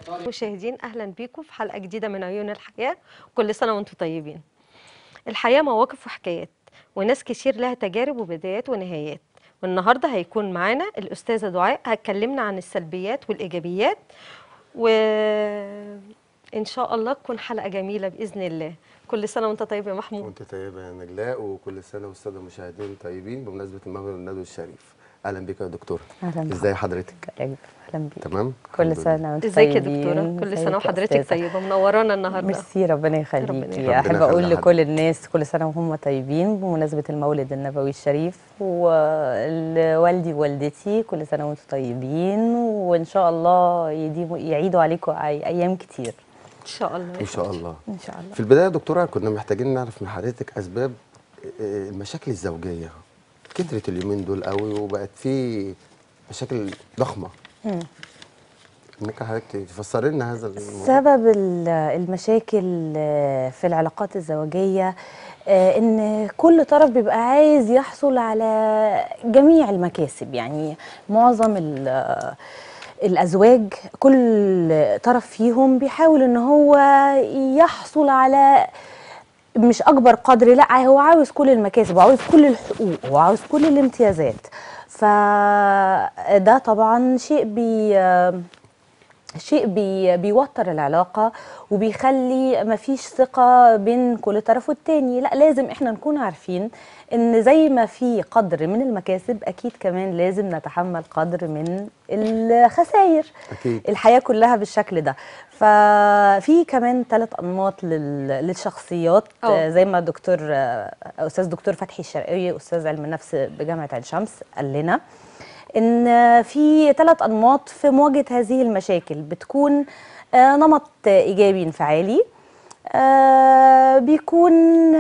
مشاهدين اهلا بيكم في حلقه جديده من عيون الحياه كل سنه وانتم طيبين الحياه مواقف وحكايات وناس كتير لها تجارب وبدايات ونهايات والنهارده هيكون معانا الاستاذه دعاء هتكلمنا عن السلبيات والايجابيات وان شاء الله تكون حلقه جميله باذن الله كل سنه وانت طيب يا محمود وانت طيبه يا نجلاء وكل سنه والساده المشاهدين طيبين بمناسبه المولد النبوي الشريف اهلا بك يا دكتور اهلا بك. ازاي حضرتك اهلا بيك تمام كل الحمد سنه لله. وانت ازيك يا طيبين. دكتوره كل ازيك سنه يا وحضرتك أستاذة؟ طيبه منورانا النهارده ميرسي ربنا ربنا يخليكي يخليك. احب ربنا اقول يخليها لكل الناس كل سنه وهم طيبين بمناسبه المولد النبوي الشريف ووالدي ووالدتي كل سنه وانتم طيبين وان شاء الله يديموا يعيدوا عليكم أي- ايام كتير ان شاء الله ان شاء الله ان شاء الله في البدايه يا دكتوره كنا محتاجين نعرف من حضرتك اسباب آه، المشاكل الزوجيه كترت اليومين دول قوي وبقت في مشاكل ضخمه مم. ممكن حضرتك تفسري لنا هذا الموضوع سبب ال- المشاكل آه، في العلاقات الزوجية آه، ان كل طرف بيبقى عايز يحصل على جميع المكاسب يعني معظم ال- آه، الازواج كل طرف فيهم بيحاول ان هو يحصل على مش اكبر قدر لا هو عاوز كل المكاسب وعاوز كل الحقوق وعاوز كل الامتيازات فده طبعا شيء بي شيء بي بيوتر العلاقة وبيخلي مفيش ثقة بين كل طرف والتاني لا لازم احنا نكون عارفين ان زي ما في قدر من المكاسب اكيد كمان لازم نتحمل قدر من الخسائر اكيد الحياة كلها بالشكل ده ففي كمان ثلاث أنماط لل- للشخصيات أوه. آه، زي ما دكتور آه، أستاذ دكتور فتحي الشرقاوي أستاذ علم النفس بجامعة عين شمس قال لنا إن آه، في ثلاث أنماط في مواجهة هذه المشاكل بتكون آه، نمط إيجابي انفعالي آه، بيكون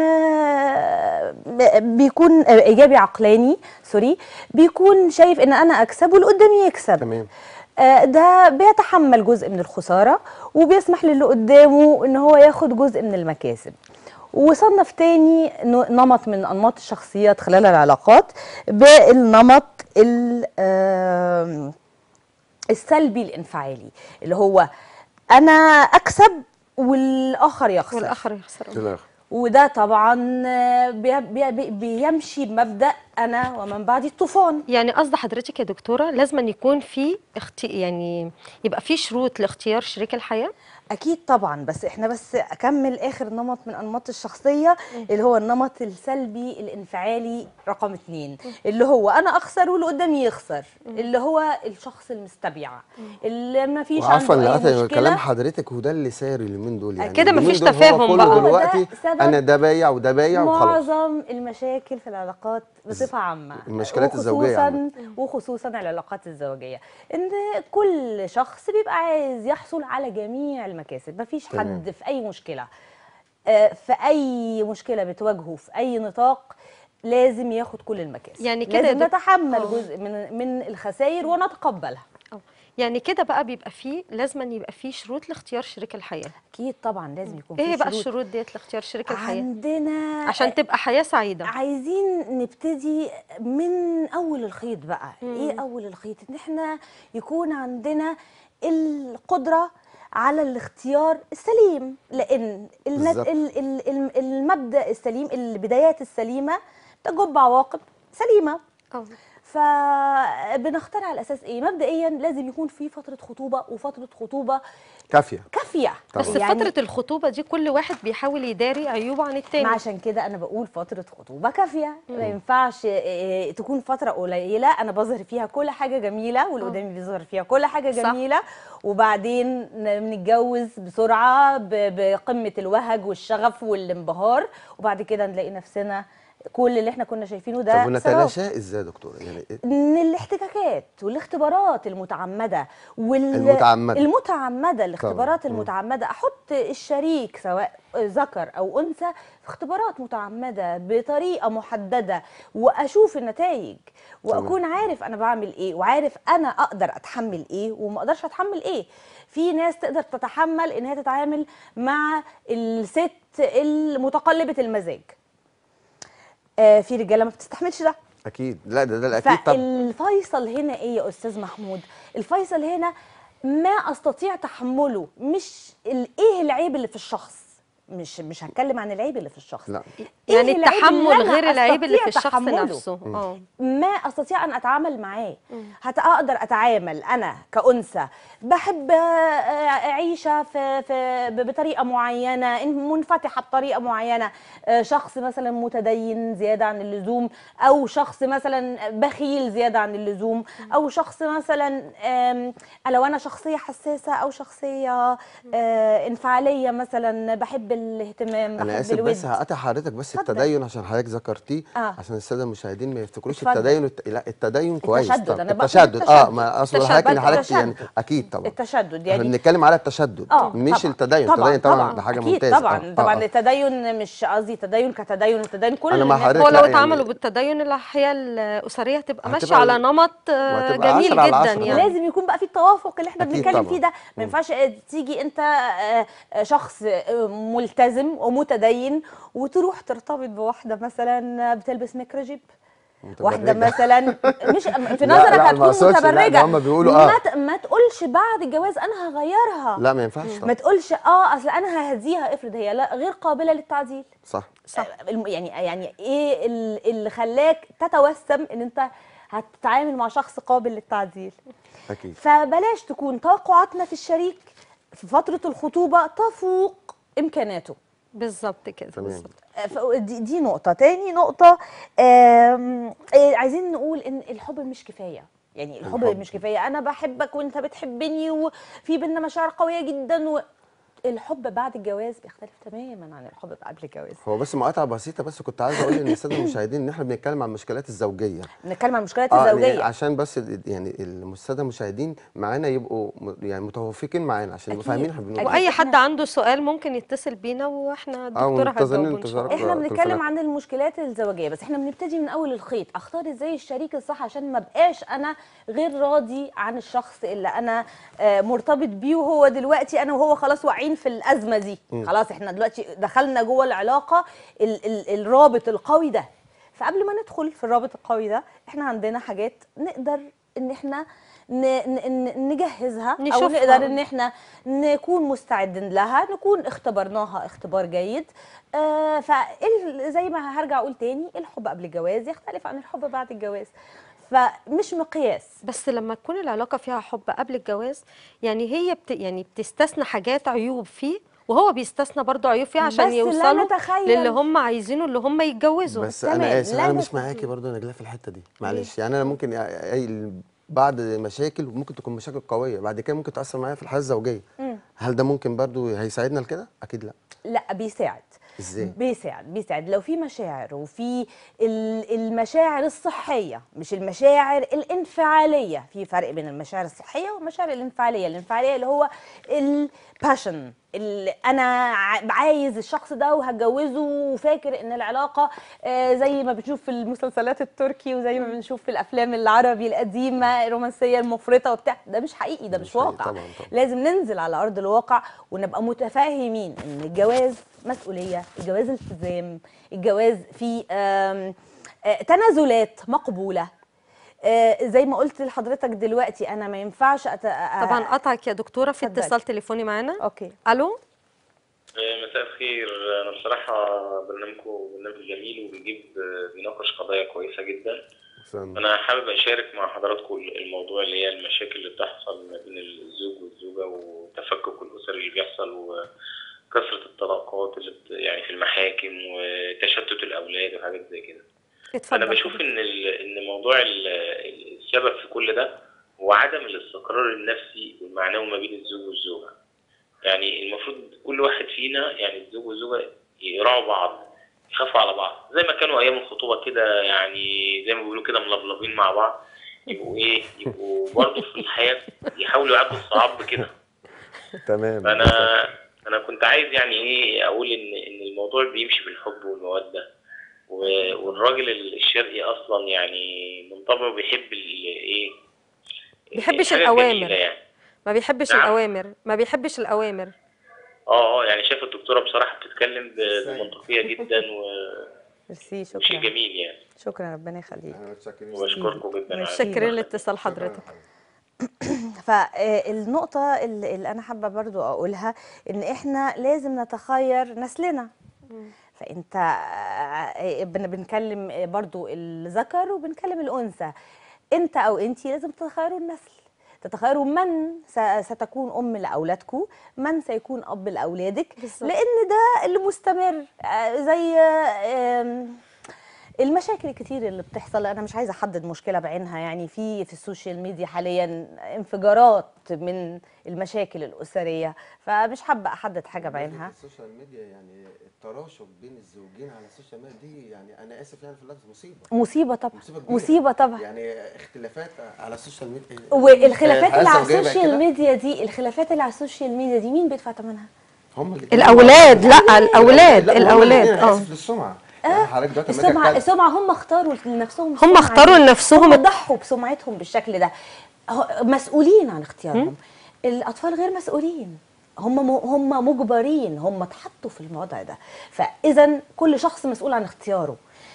آه، بيكون آه، ايجابي عقلاني سوري بيكون شايف ان انا اكسب واللي قدامي يكسب تمام آه، ده بيتحمل جزء من الخسارة وبيسمح للي قدامه ان هو ياخد جزء من المكاسب وصنف تاني ن- نمط من انماط الشخصيات خلال العلاقات بالنمط ال- آم، السلبي الانفعالي اللي هو انا اكسب والاخر يخسر والاخر يخسر في الآخر. وده طبعا آه، بي بي بي بيمشي بمبدا انا ومن بعدي الطوفان يعني قصد حضرتك يا دكتوره لازم أن يكون في اختي يعني يبقى في شروط لاختيار شريك الحياه اكيد طبعا بس احنا بس اكمل اخر نمط من انماط الشخصيه اللي هو النمط السلبي الانفعالي رقم اتنين اللي هو انا اخسر واللي قدامي يخسر اللي هو الشخص المستبيع اللي ما فيش وعفوا عنده لقطع اي كلام مشكله حضرتك وده اللي ساير اليومين دول يعني كده اليومين مفيش دول هو تفاهم كله بقى. هو ده دلوقتي سبب انا ده بايع وده بايع وخلاص معظم المشاكل في العلاقات بصفه عامه المشكلات الزوجية وخصوصاً- عامة. وخصوصا العلاقات الزوجيه ان كل شخص بيبقى عايز يحصل على جميع المكاسب مفيش تمام. حد في اي مشكله آه، في اي مشكله بتواجهه في اي نطاق لازم ياخد كل المكاسب يعني كده يا لازم دك- نتحمل آه. جزء من من الخسائر ونتقبلها أو. يعني كده بقى بيبقى فيه لازم أن يبقى فيه شروط لاختيار شريك الحياه اكيد طبعا لازم يكون ايه في بقى شروط. الشروط ديت لاختيار شريك الحياه عندنا عشان تبقى حياه سعيده عايزين نبتدي من اول الخيط بقى ايه اول الخيط ان احنا يكون عندنا القدره على الاختيار السليم لان النت بالظبط. ال ال ال المبدا السليم البدايات السليمه تجب عواقب سليمه أو. فبنختار على اساس ايه مبدئيا لازم يكون في فتره خطوبه وفتره خطوبه كافيه كافيه بس في فتره الخطوبه دي كل واحد بيحاول يداري عيوبه عن التاني ما عشان كده انا بقول فتره خطوبه كافيه ما ينفعش آه، تكون فتره قليله انا بظهر فيها كل حاجه جميله واللي آه. قدامي بيظهر فيها كل حاجه صح. جميله وبعدين ن- بنتجوز بسرعه ب- بقمه الوهج والشغف والانبهار وبعد كده نلاقي نفسنا كل اللي احنا كنا شايفينه ده طب سراب. ونتلاشاه ازاي يا دكتوره يعني إيه؟ ان الاحتكاكات والاختبارات المتعمده وال المتعمدة. المتعمده الاختبارات طبعاً. مم. المتعمده احط الشريك سواء ذكر او انثى في اختبارات متعمده بطريقه محدده واشوف النتائج واكون عارف انا بعمل ايه وعارف انا اقدر اتحمل ايه وما اقدرش اتحمل ايه في ناس تقدر تتحمل ان هي تتعامل مع الست المتقلبه المزاج آه، في رجاله ما بتستحملش ده اكيد لا ده ده الاكيد طبعا فالفيصل هنا ايه يا استاذ محمود الفيصل هنا ما استطيع تحمله مش ال- ايه العيب اللي في الشخص مش مش هتكلم عن العيب اللي في الشخص لا إيه يعني العيب اللي التحمل أنا غير العيب اللي في أستطيع الشخص تحمله؟ نفسه اه ما استطيع ان اتعامل معاه هت اقدر اتعامل انا كانثى بحب آه، اعيشها في في ب- بطريقه معينه إن- منفتحه بطريقه معينه آه، شخص مثلا متدين زياده عن اللزوم او شخص مثلا بخيل زياده عن اللزوم او شخص مثلا آم، لو انا شخصيه حساسه او شخصيه آه، انفعاليه مثلا بحب الاهتمام بحب انا اسف الود بس هقطع حضرتك بس اتفضل. التدين عشان حضرتك ذكرتيه آه. عشان الساده المشاهدين ما يفتكروش اتفضل. التدين والت... لا التدين كويس التشدد، طبعا أنا بقول التشدد اه التشدد. ما اصل التشدد، حضرتك ان حضرتك التشدد. يعني اكيد طبعا التشدد احنا يعني بنتكلم على التشدد اه مش طبعاً. التدين التدين طبعا ده حاجه أكيد ممتازه طبعا آه، طبعا آه، آه. التدين مش قصدي تدين كتدين التدين كل أنا مع الناس- حضرتك هو لا لو يعني- اتعاملوا بالتدين الحياه الاسريه هتبقى ماشيه هتبقى- على نمط آه، وهتبقى جميل عشرة على جدا عشرة. يعني لازم يكون بقى في التوافق اللي احنا أكيد بنتكلم طبعاً. فيه ده ما ينفعش تيجي انت آه، آه، شخص آه، ملتزم ومتدين وتروح ترتبط بواحده مثلا بتلبس ميكروجيب واحده متبرجة. مثلا مش في لا، نظرك لا، ما هتكون أقصدش، لا، متبرجه ده هما بيقولوا آه. ما ت- ما تقولش بعد الجواز انا هغيرها لا ما ينفعش ما طبعا تقولش اه اصل انا ههديها افرض هي لا غير قابله للتعديل صح صح الم- يعني يعني ايه ال- اللي خلاك تتوسم ان انت هتتعامل مع شخص قابل للتعديل اكيد فبلاش تكون توقعاتنا في الشريك في فتره الخطوبه تفوق امكاناته بالظبط كده تمام. بالظبط آه، ف- دي, دي نقطه تاني نقطه آم، آه، عايزين نقول ان الحب مش كفايه يعني الحب, الحب. مش كفايه انا بحبك وانت بتحبني وفي بينا مشاعر قويه جدا و... الحب بعد الجواز بيختلف تماما عن الحب قبل الجواز هو بس مقاطعه بسيطه بس كنت عايز اقول للساده المشاهدين ان احنا بنتكلم عن المشكلات الزوجيه بنتكلم عن المشكلات اه الزوجيه يعني عشان بس ال- يعني الساده المشاهدين معانا يبقوا م- يعني متوافقين معانا عشان يبقوا أكيد. فاهمين احنا بنقول أكيد. إيه. واي إحنا- حد عنده سؤال ممكن يتصل بينا واحنا الدكتوره منتظرين هتجاوبه ان شاء انتظارك. الله احنا كل بنتكلم سنة. عن المشكلات الزوجيه بس احنا بنبتدي من اول الخيط اختار ازاي الشريك الصح عشان ما بقاش انا غير راضي عن الشخص اللي انا آه، مرتبط بيه وهو دلوقتي انا وهو خلاص واقعين في الازمه دي خلاص احنا دلوقتي دخلنا جوه العلاقه ال ال الرابط القوي ده فقبل ما ندخل في الرابط القوي ده احنا عندنا حاجات نقدر ان احنا ن- ن- ن- نجهزها او نشوفها. نقدر ان احنا نكون مستعدين لها نكون اختبرناها اختبار جيد آه فزي ما هرجع اقول تاني الحب قبل الجواز يختلف عن الحب بعد الجواز فمش مقياس بس لما تكون العلاقه فيها حب قبل الجواز يعني هي بت يعني بتستثنى حاجات عيوب فيه وهو بيستثنى برضه عيوب فيه عشان بس لا يوصلوا نتخيل. للي هم عايزينه اللي هم يتجوزوا بس تمام، انا اسف لا انا بس- مش معاكي برضه نجلاء في الحته دي معلش يعني انا ممكن أ- أي بعض مشاكل ممكن تكون مشاكل قويه بعد كده ممكن تاثر معايا في الحياه الزوجيه هل ده ممكن برضه هيساعدنا لكده اكيد لا لا بيساعد ازاي بيساعد بيساعد لو في مشاعر وفي ال- المشاعر الصحيه مش المشاعر الانفعاليه في فرق بين المشاعر الصحيه والمشاعر الانفعاليه الانفعاليه اللي هو الباشن اللي انا ع- عايز الشخص ده وهتجوزه وفاكر ان العلاقه آه، زي ما بنشوف في المسلسلات التركي وزي ما بنشوف في الافلام العربي القديمه الرومانسيه المفرطه وبتاع ده مش حقيقي ده مش مش حقيقي واقع طبعاً، طبعاً. لازم ننزل على ارض الواقع ونبقى متفاهمين ان الجواز مسؤوليه الجواز التزام الجواز فيه آم، آه، تنازلات مقبوله آه، زي ما قلت لحضرتك دلوقتي انا ما ينفعش أت... آه، طبعا قطعك يا دكتوره في اتفضلي. اتصال تليفوني معانا اوكي الو مساء الخير انا بصراحه برنامجكم برنامج جميل وبيجيب بيناقش قضايا كويسه جدا أحسن. انا حابب اشارك مع حضراتكم الموضوع اللي هي المشاكل اللي بتحصل ما بين الزوج والزوجه وتفكك الاسري اللي بيحصل وكثره الطلاقات اللي بت- يعني في المحاكم وتشتت الاولاد وحاجات زي كده اتفضل انا بشوف ان ال- ان موضوع ال- ال- السبب في كل ده هو عدم الاستقرار النفسي والمعنوي ما بين الزوج والزوجه يعني المفروض كل واحد فينا يعني الزوج والزوجه يراعوا بعض يخافوا على بعض زي ما كانوا ايام الخطوبه كده يعني زي ما بيقولوا كده ملبلبين مع بعض يبقوا ايه يبقوا برضه في الحياه يحاولوا يعدوا الصعاب كده تمام فانا انا كنت عايز يعني ايه اقول ان ان الموضوع بيمشي بالحب والموده و- والراجل الشرقي اصلا يعني من طبعه بيحب ال- ايه بيحبش الحاجة الأوامر. الجميلة يعني ما بيحبش نعم. الاوامر ما بيحبش الاوامر اه اه يعني شايف الدكتوره بصراحه بتتكلم ب- بمنطقيه جدا ميرسي وشيء شكرا جميل يعني شكرا ربنا يخليك وبشكركم جدا على ميرسي. شكرا لاتصال حضرتك فالنقطة اللي اللي أنا حابة برضو أقولها إن إحنا لازم نتخير نسلنا فأنت آه، بن- بنكلم برضو الذكر وبنكلم الأنثى أنت أو أنتي لازم تتخيروا النسل تتخيروا من س- ستكون أم لأولادكم من سيكون أب لأولادك بالظبط. لأن ده اللي مستمر آه، زي آم، المشاكل الكتير اللي بتحصل انا مش عايزه احدد مشكله بعينها يعني في في السوشيال ميديا حاليا انفجارات من المشاكل الاسريه فمش حابه احدد حاجه بعينها السوشيال ميديا يعني التراشق بين الزوجين على السوشيال ميديا دي يعني انا اسف يعني في اللفظ مصيبه مصيبه طبعا مصيبه كبيره مصيبه طبعا يعني اختلافات على السوشيال ميديا والخلافات اللي على الزوجية بقى السوشيال كده. ميديا دي الخلافات اللي على السوشيال ميديا دي مين بيدفع ثمنها هم اللي الاولاد لا الاولاد لا، هم الاولاد الاتنين، اه أنا اسف للسمعه يعني حضرتك دلوقتي لما أجي السمعه أتكلم- السمعه هم اختاروا لنفسهم هم السمعة اختاروا دي. لنفسهم هم الت- ضحوا بسمعتهم بالشكل ده هو- مسؤولين عن اختيارهم الاطفال غير مسؤولين هم م- هم مجبرين هم اتحطوا في الوضع ده فاذا كل شخص مسؤول عن اختياره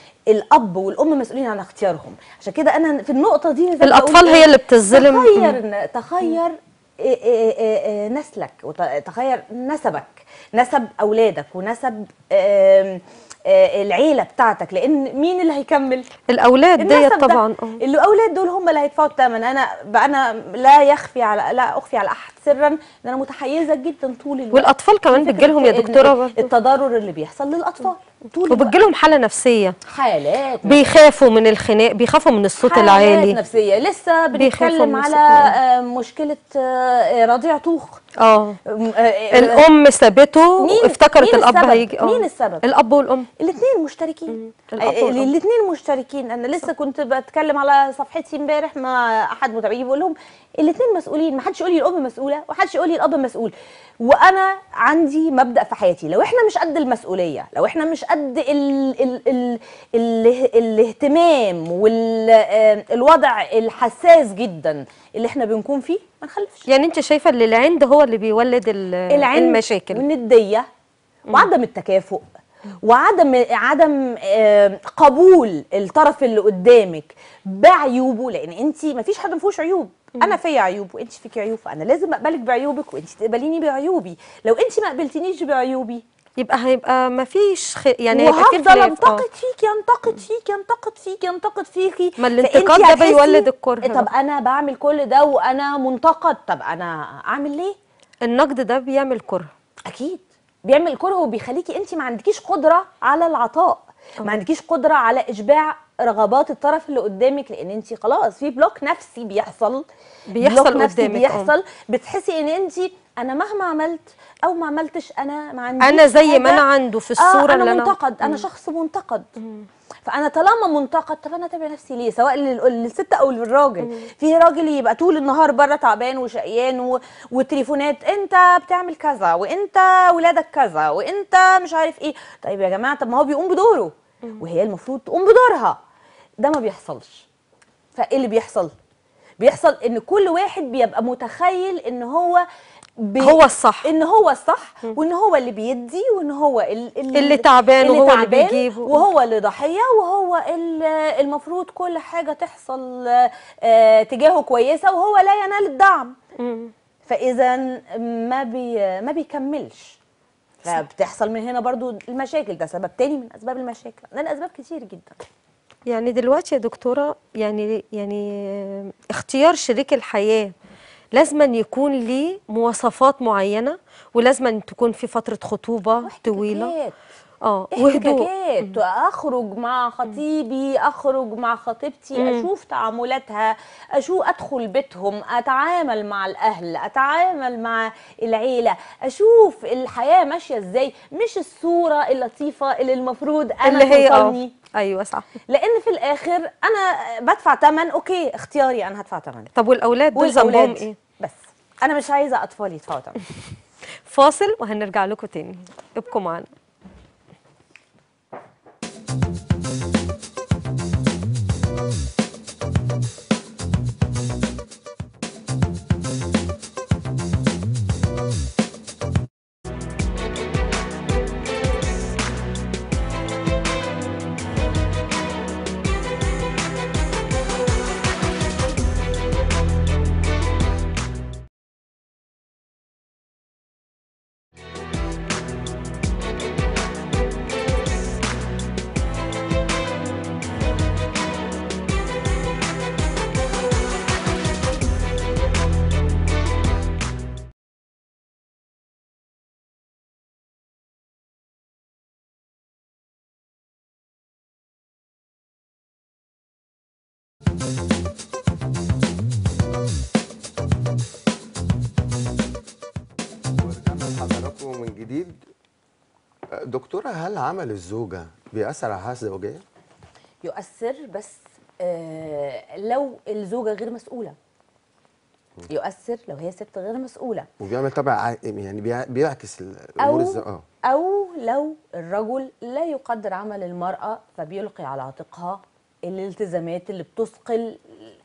الاب والام مسؤولين عن اختيارهم عشان كده انا في النقطه دي زي ما الأطفال بقول هي إيه، اللي بتظلم. تخير تخير إيه إيه إيه إيه نسلك وتخير نسبك نسب اولادك ونسب آم، آه، العيله بتاعتك لان مين اللي هيكمل الاولاد ديت النسب ده. طبعا اه الاولاد دول هم اللي هيدفعوا الثمن انا انا لا يخفي على لا اخفي على احد سرا ان انا متحيزه جدا طول الوقت والاطفال كمان لفكرة بتجيلهم يا ال- دكتوره برضه التضرر اللي بيحصل للاطفال طول الوقت وبتجيلهم حاله نفسيه حالات بيخافوا من الخناق بيخافوا من الصوت حالات العالي نفسيه لسه بيخافوا بنتكلم من على الصوت العالي. آه، مشكله آه، رضيع طوخ اه آم، آه، آه، الام سابته مين- افتكرت مين الاب السبب؟ هيجي اه مين السبب؟ الاب والام الاثنين مشتركين الأب والأم. الاثنين مشتركين انا لسه كنت بتكلم على صفحتي امبارح مع احد متابعي بقول لهم الاثنين مسؤولين ما حدش يقول لي الام مسؤوله وحدش يقول لي الاب مسؤول وانا عندي مبدا في حياتي لو احنا مش قد المسؤوليه لو احنا مش قد ال ال ال ال الاهتمام والوضع الحساس جدا اللي احنا بنكون فيه ما نخلفش يعني انت شايفه ان العند هو اللي بيولد ال- العند المشاكل والنديه وعدم التكافؤ وعدم عدم آه، قبول الطرف اللي قدامك بعيوبه لان انت ما فيش حد ما فيهوش عيوب انا فيا عيوب وانت فيكي عيوب فانا لازم اقبلك بعيوبك وانت تقبليني بعيوبي لو انت ما قبلتنيش بعيوبي يبقى هيبقى ما فيش خ... يعني هيبقى في وهفضل خلاف اه انتقد فيك ينتقد فيك ينتقد فيك ينتقد فيكي ما فأنتي الانتقاد ده هتحسي بيولد الكره طب انا بعمل كل ده وانا منتقد طب انا اعمل ليه النقد ده بيعمل كره اكيد بيعمل كره وبيخليكي انت ما عندكيش قدره على العطاء ما عندكيش قدره على اشباع رغبات الطرف اللي قدامك لان انت خلاص في بلوك نفسي بيحصل بيحصل بلوك نفسي قدامك، اه. بيحصل بتحسي ان انت انا مهما عملت او ما عملتش انا ما عنديش انا زي ما حاجة- انا عنده في آه الصوره انا اللي انا منتقد انا شخص منتقد فانا طالما منتقد طب انا اتابع نفسي ليه سواء لل- للست او للراجل في راجل يبقى طول النهار بره تعبان وشقيان و... وتليفونات انت بتعمل كذا وانت ولادك كذا وانت مش عارف ايه طيب يا جماعه طب ما هو بيقوم بدوره وهي المفروض تقوم بدورها ده ما بيحصلش فايه اللي بيحصل بيحصل ان كل واحد بيبقى متخيل ان هو بي هو الصح. ان هو الصح وان هو اللي بيدي وان هو ال- ال- اللي تعبان وهو اللي تعبان بيجيب. وهو اللي ضحيه وهو ال- المفروض كل حاجه تحصل آه، تجاهه كويسه وهو لا ينال الدعم مم. فاذا ما بي ما بيكملش فبتحصل من هنا برضو المشاكل ده سبب تاني من اسباب المشاكل عندنا اسباب كتير جدا يعني دلوقتي يا دكتورة يعني يعني اختيار شريك الحياة لازما يكون ليه مواصفات معينة ولازما تكون في فترة خطوبة طويلة واحتكاكات. اه وهدوء احتكاكات اخرج مع خطيبي اخرج مع خطيبتي مم. اشوف تعاملاتها اشوف ادخل بيتهم اتعامل مع الاهل اتعامل مع العيله اشوف الحياه ماشيه ازاي مش الصوره اللطيفه اللي المفروض انا اللي هي توصلني اه ايوه صح لان في الاخر انا بدفع ثمن اوكي اختياري انا هدفع ثمن طب والاولاد دول ذنبهم ايه بس انا مش عايزه اطفالي يدفعوا ثمن فاصل وهنرجع لكم تاني ابقوا معانا ورجعنا لحضراتكم من جديد دكتورة هل عمل الزوجة بيأثر على الحياة الزوجية؟ يؤثر بس آه لو الزوجه غير مسؤوله يؤثر لو هي ست غير مسؤوله وبيعمل طبع ع- يعني بيع- بيعكس الأمور او الز... اه او لو الرجل لا يقدر عمل المراه فبيلقي على عاتقها الالتزامات اللي بتثقل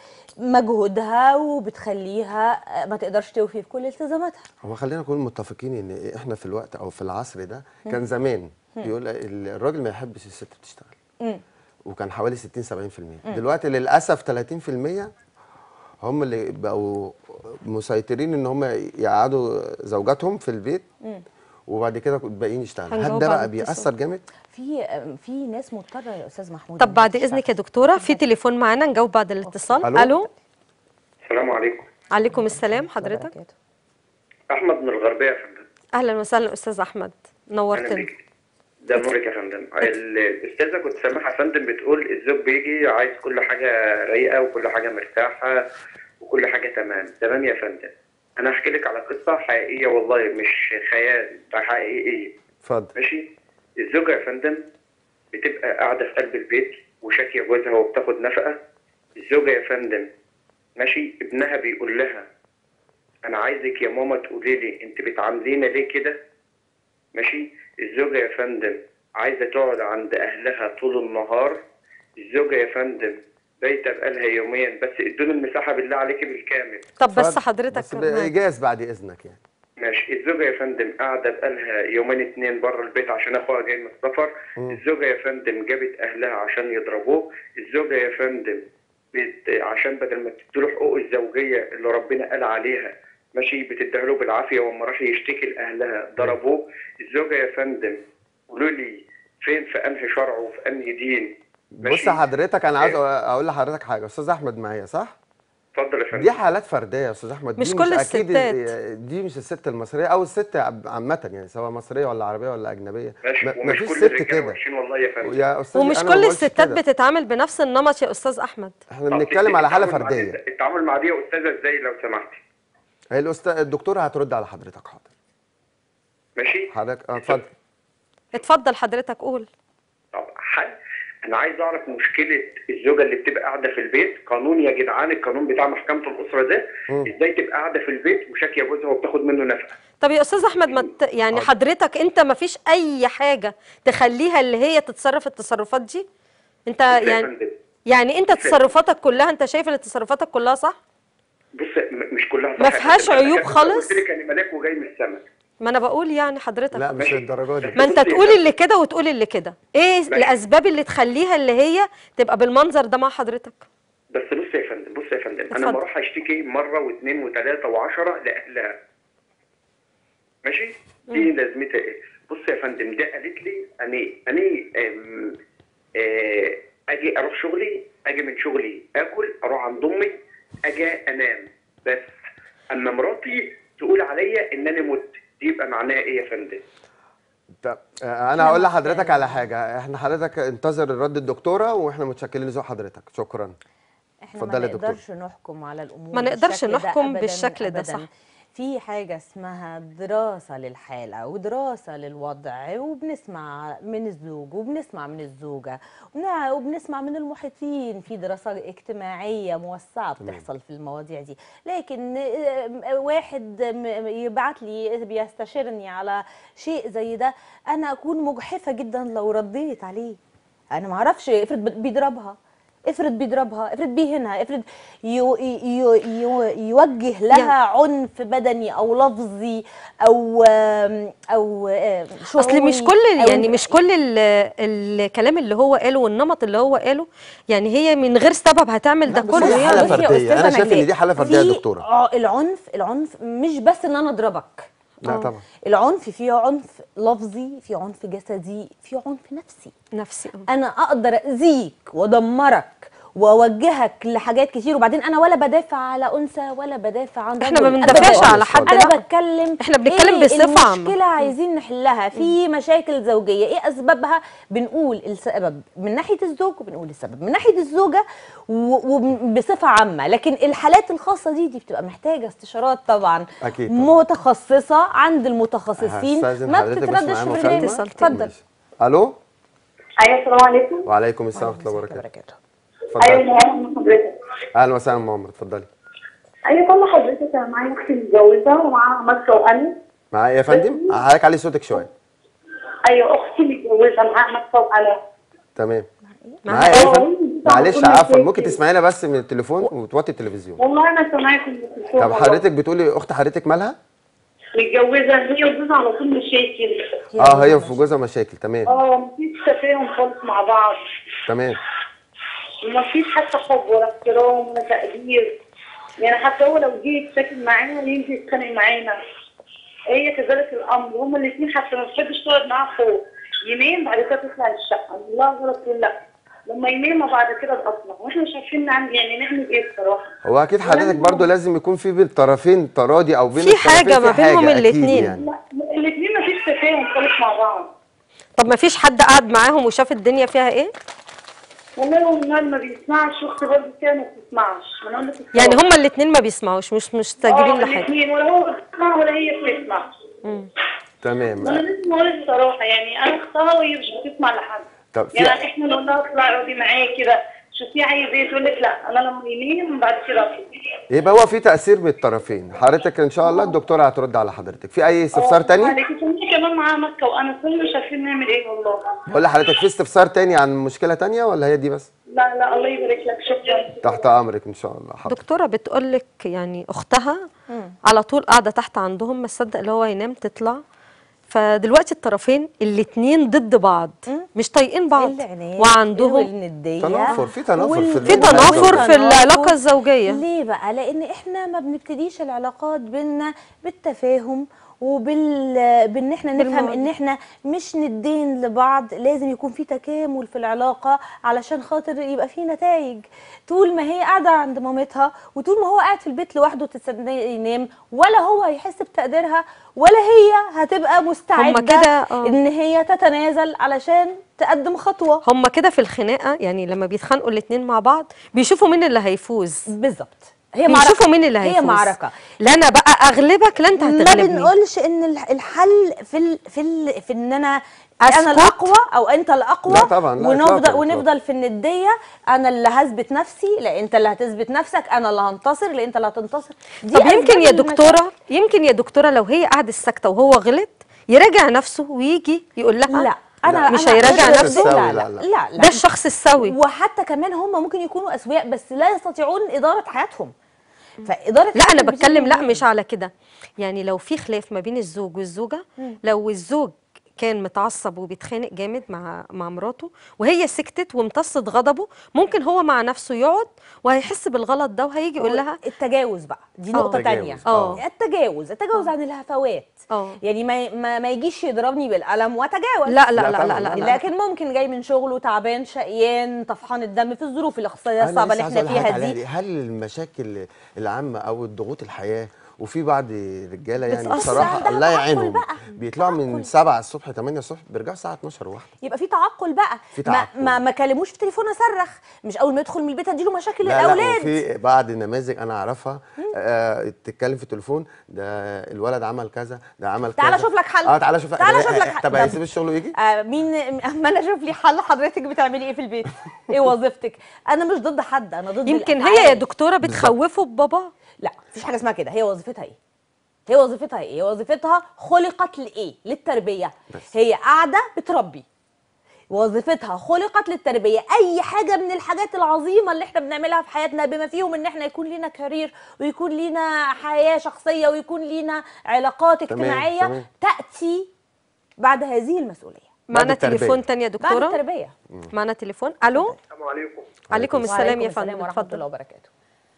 مجهودها وبتخليها ما تقدرش توفي بكل التزاماتها هو خلينا نكون متفقين ان احنا في الوقت او في العصر ده كان زمان يقول ال- الراجل ما يحبش الست بتشتغل مم. وكان حوالي 60 70% دلوقتي للاسف 30% هم اللي بقوا مسيطرين ان هم يقعدوا زوجاتهم في البيت وبعد كده الباقيين يشتغلوا هل هنجاوب ده على بقى الاتصال. بيأثر جامد؟ في في ناس مضطره يا استاذ محمود طب إنها بعد تشتغل. اذنك يا دكتوره في تليفون معانا نجاوب بعد الاتصال ألو. الو السلام عليكم عليكم السلام حضرتك وبركاته. احمد من الغربيه يا فندم اهلا وسهلا استاذ احمد اهلا نورتنا بيك ده نورك يا فندم ال- الاستاذه كنت سامعها يا فندم بتقول الزوج بيجي عايز كل حاجه رايقه وكل حاجه مرتاحه وكل حاجه تمام تمام يا فندم انا هحكي لك على قصه حقيقيه والله مش خيال ده حقيقيه اتفضل ماشي الزوجه يا فندم بتبقى قاعده في قلب البيت وشاكيه جوزها وبتاخد نفقه الزوجه يا فندم ماشي ابنها بيقول لها انا عايزك يا ماما تقولي لي انت بتعاملينا ليه كده ماشي الزوجه يا فندم عايزه تقعد عند اهلها طول النهار الزوجه يا فندم بايته بقالها يوميا بس ادوني المساحه بالله عليكي بالكامل طب بس اتفضل. حضرتك بس معاك. بإيجاز بعد إذنك يعني ماشي الزوجة يا فندم قاعدة بقالها يومين اتنين بره البيت عشان اخوها جاي من السفر الزوجة يا فندم جابت اهلها عشان يضربوه الزوجة يا فندم بت... عشان بدل ما تديله حقوق الزوجية اللي ربنا قال عليها ماشي بتديها له بالعافية وما راح يشتكي لأهلها ضربوه الزوجة يا فندم قولوا لي فين في أنهي شرع وفي أنهي دين بص حضرتك أنا عاوز أقول لحضرتك حاجة أستاذ أحمد معايا صح؟ اتفضل يا فندم دي حالات فرديه يا استاذ احمد مش دي كل أكيد الستات. دي مش الست المصريه او الست عب- عامه يعني سواء مصريه ولا عربيه ولا اجنبيه ماشي ما ومش فيش كل ست الرجالة كده وحشين والله يا فندم يا استاذ ومش أنا ما كل بقولش الستات كده. بتتعامل بنفس النمط يا استاذ احمد احنا طب بنتكلم على حاله التعامل مع دي- فرديه التعامل مع دي يا أستاذة ازاي لو سمحتي هي الاستاذ الدكتوره هترد على حضرتك حاضر ماشي حضرتك اه اتفضل اتفضل حضرتك قول طب حل انا عايز اعرف مشكله الزوجه اللي بتبقى قاعده في البيت قانون يا جدعان القانون بتاع محكمه الاسره ده ازاي تبقى قاعده في البيت وشاكيه جوزها وبتاخد منه نفقه طب يا استاذ احمد ما ت... يعني حضرتك انت ما فيش اي حاجه تخليها اللي هي تتصرف التصرفات دي انت يا يعني فندم. يعني انت تصرفاتك كلها انت شايف ان تصرفاتك كلها صح بص م- مش كلها صح ما يا فيهاش فندم. أنا عيوب كنت خالص؟ قلت لك انا ملاك وجاي من السماء ما انا بقول يعني حضرتك لا مش ماشي. للدرجه دي ما انت بصي يا تقول فندم. اللي كده وتقول اللي كده ايه الاسباب اللي تخليها اللي هي تبقى بالمنظر ده مع حضرتك بس بص يا فندم بص يا فندم اتفضل. انا بروح اشتكي مره واثنين وثلاثه وعشرة لاهلها ماشي دي لازمتها ايه بص يا فندم ده قالت لي اني اني أم، آه، اجي اروح شغلي اجي من شغلي اكل اروح عند امي اجي انام بس اما مراتي تقول عليا ان انا مت دي يبقى معناها ايه يا فندم طب آه، انا هقول لحضرتك على حاجه احنا حضرتك انتظر رد الدكتوره واحنا متشكرين لذوق حضرتك شكرا احنا ما اتفضلي يا دكتور. نقدرش نحكم على الامور ما نقدرش بالشكل ده نحكم أبداً بالشكل ده، أبداً. صح. في حاجة اسمها دراسة للحالة ودراسة للوضع وبنسمع من الزوج وبنسمع من الزوجة وبنع- وبنسمع من المحيطين في دراسة اجتماعية موسعة بتحصل في المواضيع دي لكن آه، واحد م- يبعت لي بيستشيرني على شيء زي ده أنا أكون مجحفة جدا لو رديت عليه أنا معرفش افرض بيضربها افرض بيضربها افرض بيهنها افرض يو يو يو يوجه لها عنف بدني او لفظي او آم، او آم، اصل مش شعوري كل أو يعني مش كل ال- الكلام اللي هو قاله والنمط اللي هو قاله يعني هي من غير سبب هتعمل ده لا، بس كله هي يعني حالة بصي يا فردية. أستاذة أنا شايف إن نجلاء، دي حالة فردية يا في دكتورة. ع- العنف العنف مش بس ان انا اضربك لا طبعا العنف فيه عنف لفظي في عنف جسدي في عنف نفسي نفسي آه. انا اقدر اذيك وادمرك واوجهك لحاجات كتير وبعدين انا ولا بدافع على انثى ولا بدافع عن احنا ما رجل بندافعش أبداً. على حد انا لا. بتكلم احنا بنتكلم إيه بصفة عامة. المشكله عايزين نحلها في مشاكل زوجيه ايه اسبابها بنقول السبب من ناحيه الزوج وبنقول السبب من ناحيه الزوجه وبصفه عامه لكن الحالات الخاصه دي دي بتبقى محتاجه استشارات طبعا أكيد طبعاً. متخصصه عند المتخصصين هستأذن ما حضرتك بس بتترددش معايا في مكالمة. البرنامج اتصل اتفضل ماشي. الو ايوه السلام عليكم وعليكم السلام ورحمه الله وبركاته وبركاته ايوه اتفضلي معايا من حضرتك اهلا وسهلا ام عمر اتفضلي ايوه طبعا حضرتك انا معايا اختي متجوزه ومعاها مكه وانا معايا يا فندم هحرك علي صوتك شويه ايوه اختي متجوزه معاها مكه وانا تمام معايا معايا ايه يا إيه؟ فندم معلش بتقول عفوا إزاي ممكن كده؟ تسمعينا بس من التليفون وتوطي التلفزيون والله انا سامعاكم في التليفون طب والله. حضرتك بتقولي اخت حضرتك مالها متجوزه هي وجوزها على طول مشاكل اه هي في جوزها مشاكل تمام اه مفيش تفاهم خالص مع بعض تمام ومفيش حتى حب ولا احترام ولا تقدير يعني حتى هو لو جه يتساكن معانا ينزل يتخانق معانا هي كذلك الامر هما الاثنين حتى ما بتحبش تقعد معاه فوق ينام بعد كده تطلع الشقه والله غلط تقول لا لما ينام بعد كده الاصلا واحنا مش عارفين نعمل يعني نعمل ايه بصراحه هو اكيد حضرتك برضو لازم يكون في بين الطرفين تراضي او بين في الطرفين حاجة ما في بينهم حاجة أكيد الاتنين. يعني. لا الاثنين مفيش تفاهم خالص مع بعض طب ما فيش حد قعد معاهم وشاف الدنيا فيها ايه والله هو المال ما بيسمعش اختي برضه كده ما بتسمعش ما انا اقول لك يعني الصراحة. هما الاتنين ما بيسمعوش مش مستجيبين اه لحاجه الاثنين ولا هو بيسمع ولا هي بتسمع تمام وانا لازم اقول الصراحه يعني انا اختها وهي مش بتسمع لحد طب في يعني احنا نقول لها اطلعي اقعدي معايا كده شوفي عايز ايه تقول لك لا انا لما ينام بعد كده أطلع. يبقى هو في تاثير من الطرفين حضرتك ان شاء الله الدكتوره هترد على حضرتك في اي استفسار اه، تاني عليكي كمان كمان معاها مكه وانا كل مش عارفين نعمل ايه والله بقول لحضرتك في استفسار تاني عن مشكله تانية ولا هي دي بس لا لا الله يبارك لك شكرا تحت امرك ان شاء الله حاضر دكتوره بتقول لك يعني اختها على طول قاعده تحت عندهم ما تصدق اللي هو ينام تطلع فدلوقتي الطرفين الاتنين ضد بعض مش طايقين بعض العناد وعندهم والندية تنافر، في تنافر في وال- الزوج في تنافر في العلاقه الزوجيه ليه بقى لان احنا ما بنبتديش العلاقات بينا بالتفاهم وبال بان احنا نفهم بالمواضيع. ان احنا مش ندين لبعض لازم يكون في تكامل في العلاقه علشان خاطر يبقى في نتائج طول ما هي قاعده عند مامتها وطول ما هو قاعد في البيت لوحده تستنى ينام ولا هو هيحس بتقديرها ولا هي هتبقى مستعده كده، آه. ان هي تتنازل علشان تقدم خطوه هم كده في الخناقه يعني لما بيتخانقوا الاتنين مع بعض بيشوفوا مين اللي هيفوز بالظبط هي بيشوفوا معركه مين اللي هيفوز هي معركه لا انا بقى اغلبك لا انت ما هتغلبني بنقولش ان الح- الحل في ال في ال في ان انا أسكت؟ انا الاقوى او انت الاقوى لا طبعاً، لا ونفضل إطلاقاً، ونفضل في النديه انا اللي هثبت نفسي لا انت اللي هتثبت نفسك انا اللي هنتصر لا انت اللي هتنتصر دي طب يمكن أسباب يا المشاكل. دكتوره يمكن يا دكتوره لو هي قعدت ساكته وهو غلط يراجع نفسه ويجي يقول لها لا انا مش أنا هيراجع ضد- نفسه؟ لا لا لا، لا, لا. لا, لا. ده الشخص السوي وحتى كمان هم ممكن يكونوا اسوياء بس لا يستطيعون اداره حياتهم فاداره لا انا حياتهم بتكلم لا بتيجي مش على كده يعني لو في خلاف ما بين الزوج والزوجه لو الزوج كان متعصب وبيتخانق جامد مع مع مراته وهي سكتت وامتصت غضبه ممكن هو مع نفسه يقعد وهيحس بالغلط ده وهيجي يقول لها التجاوز بقى دي آه. نقطة التجاوز، تانية آه. التجاوز التجاوز عن الهفوات آه. يعني ما, ما, ما يجيش يضربني بالقلم واتجاوز لا لا لا لا لا طبعاً، لا, لا. لا. لكن ممكن جاي من شغله تعبان شقيان طفحان الدم في الظروف الاقتصادية أنا الصعبة لسه اللي عايز احنا أقول لحضرتك فيها عليها دي هل المشاكل العامه او الضغوط الحياه وفي بعض رجاله يعني بتأثر بصراحه عندها الله تعقل يعينهم بقى. بيطلعوا من تعقل. 7 الصبح 8 الصبح بيرجعوا الساعه 12 واحده يبقى في تعقل بقى في ما تعقل. ما, ما كلموش في تليفون اصرخ مش اول ما يدخل من البيت اديله مشاكل لا لا الاولاد وفي بعض النماذج انا اعرفها آه تتكلم في التليفون ده الولد عمل كذا ده عمل كذا تعالى أشوف لك حل. اه تعالى اشوف تعالى أشوف لك حل. طب طب- هيسيب الشغل ويجي آه مين اما انا اشوف لي حل حضرتك بتعملي ايه في البيت ايه وظيفتك انا مش ضد حد انا ضد يمكن هي الأفعال. يا دكتوره بتخوفه بباباه لا مفيش حاجه اسمها كده هي وظيفتها ايه هي وظيفتها ايه هي وظيفتها خلقت لايه للتربيه بس. هي قاعده بتربي وظيفتها خلقت للتربيه اي حاجه من الحاجات العظيمه اللي احنا بنعملها في حياتنا بما فيهم ان احنا يكون لينا كارير ويكون لينا حياه شخصيه ويكون لينا علاقات تمام، اجتماعيه تمام. تاتي بعد هذه المسؤوليه معنا التربية. تليفون تاني يا بعد دكتوره التربيه معنا تليفون الو السلام عليكم عليكم السلام وعليكم يا السلام فندم ورحمه الله اتفضل وبركاته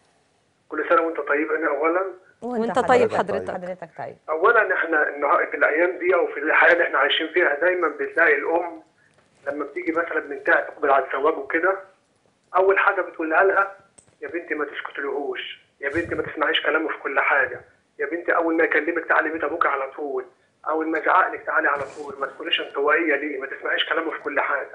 كل سنه وانت طيب انا اولا وانت طيب حضرتك. حضرتك حضرتك طيب اولا احنا النها- في الايام دي او في الحياه اللي احنا عايشين فيها دايما بتلاقي الام لما بتيجي مثلا بنتها تقبل على الزواج وكده اول حاجه بتقولها لها يا بنتي ما تسكتلهوش يا بنتي ما تسمعيش كلامه في كل حاجه يا بنتي اول ما يكلمك تعالي بيت ابوك على طول اول ما يزعق لك تعالي على طول ما تكونيش انطوائيه ليه ما تسمعيش كلامه في كل حاجه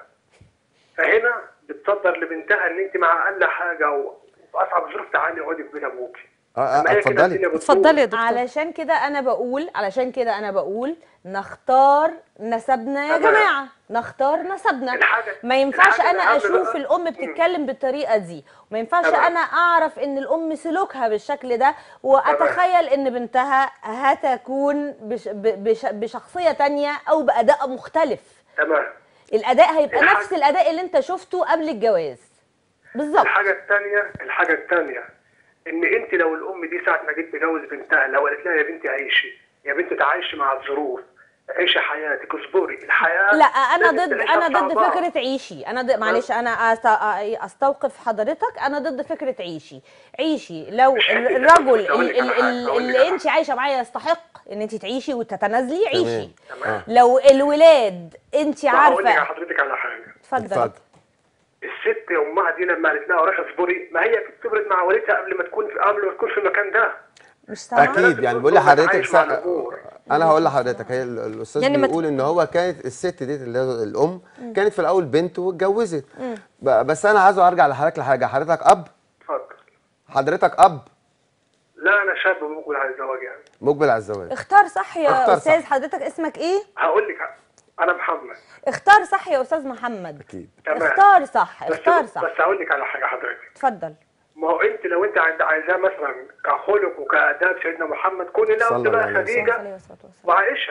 فهنا بتصدر لبنتها ان انت مع اقل حاجه و- وفي اصعب ظروف تعالي اقعدي في بيت ابوكي اه اه لما هي كده اتفضلي الدنيا بتبوظ. اتفضلي يا دكتور علشان كده انا بقول علشان كده انا بقول نختار نسبنا يا تمام. جماعه نختار نسبنا الحاجة- ما ينفعش الحاجة انا الأهم اشوف بقى- الام مم. بتتكلم بالطريقه دي وما ينفعش تمام. انا اعرف ان الام سلوكها بالشكل ده واتخيل ان بنتها هتكون بش ب- بش بشخصيه تانية او باداء مختلف تمام الاداء هيبقى الحاجة- نفس الاداء اللي انت شفته قبل الجواز بالظبط الحاجة الثانية الحاجة الثانية إن أنت لو الأم دي ساعة ما جيت تجوز بنتها لو قالت لها يا بنتي عيشي يا بنتي تعايشي مع الظروف عيشي حياتك اصبري الحياة لا انا لازم ضد تعيشها انا ضد بصعوبات. فكره عيشي انا ضد معلش انا أست- استوقف حضرتك انا ضد فكره عيشي عيشي لو مش ال- حتة الرجل بس أقول لك ال- على ال- حاجة، ال- أقول لك اللي على انت عايشه معاه يستحق ان انت تعيشي وتتنازلي عيشي تمام لو الولاد انت وهقول لك على عارفه حضرتك على حاجة اتفضل اتفضل الست امها دي لما قالت لها روحي اصبري ما هي كانت صبرت مع والدها قبل ما تكون في قبل ما تكون في المكان ده مش سامعه اكيد يعني بقول برضه لحضرتك بتعايش مع سا... الأمور. انا هقول لحضرتك هي ال- الاستاذ يعني ما ت- بيقول ان هو كانت الست دي اللي هي الام كانت في الاول بنت واتجوزت ب- بس انا عايز ارجع لحضرتك لحاجه حضرتك اب اتفضل حضرتك اب لا انا شاب ومقبل على الزواج يعني مقبل على الزواج اختار صح يا اختار استاذ صح. حضرتك اسمك ايه هقول لك انا محمد اختار صح يا استاذ محمد اكيد تمام اختار صح بس اختار صح بس هقول لك على حاجة حضرتك اتفضل ما هو انت لو انت عايز- عايزاه مثلا كخلق وكاداب سيدنا محمد كوني لا صلى قلت الله بقى عليه وسلم. عليه خديجه الصلاة والسلام. وعائشه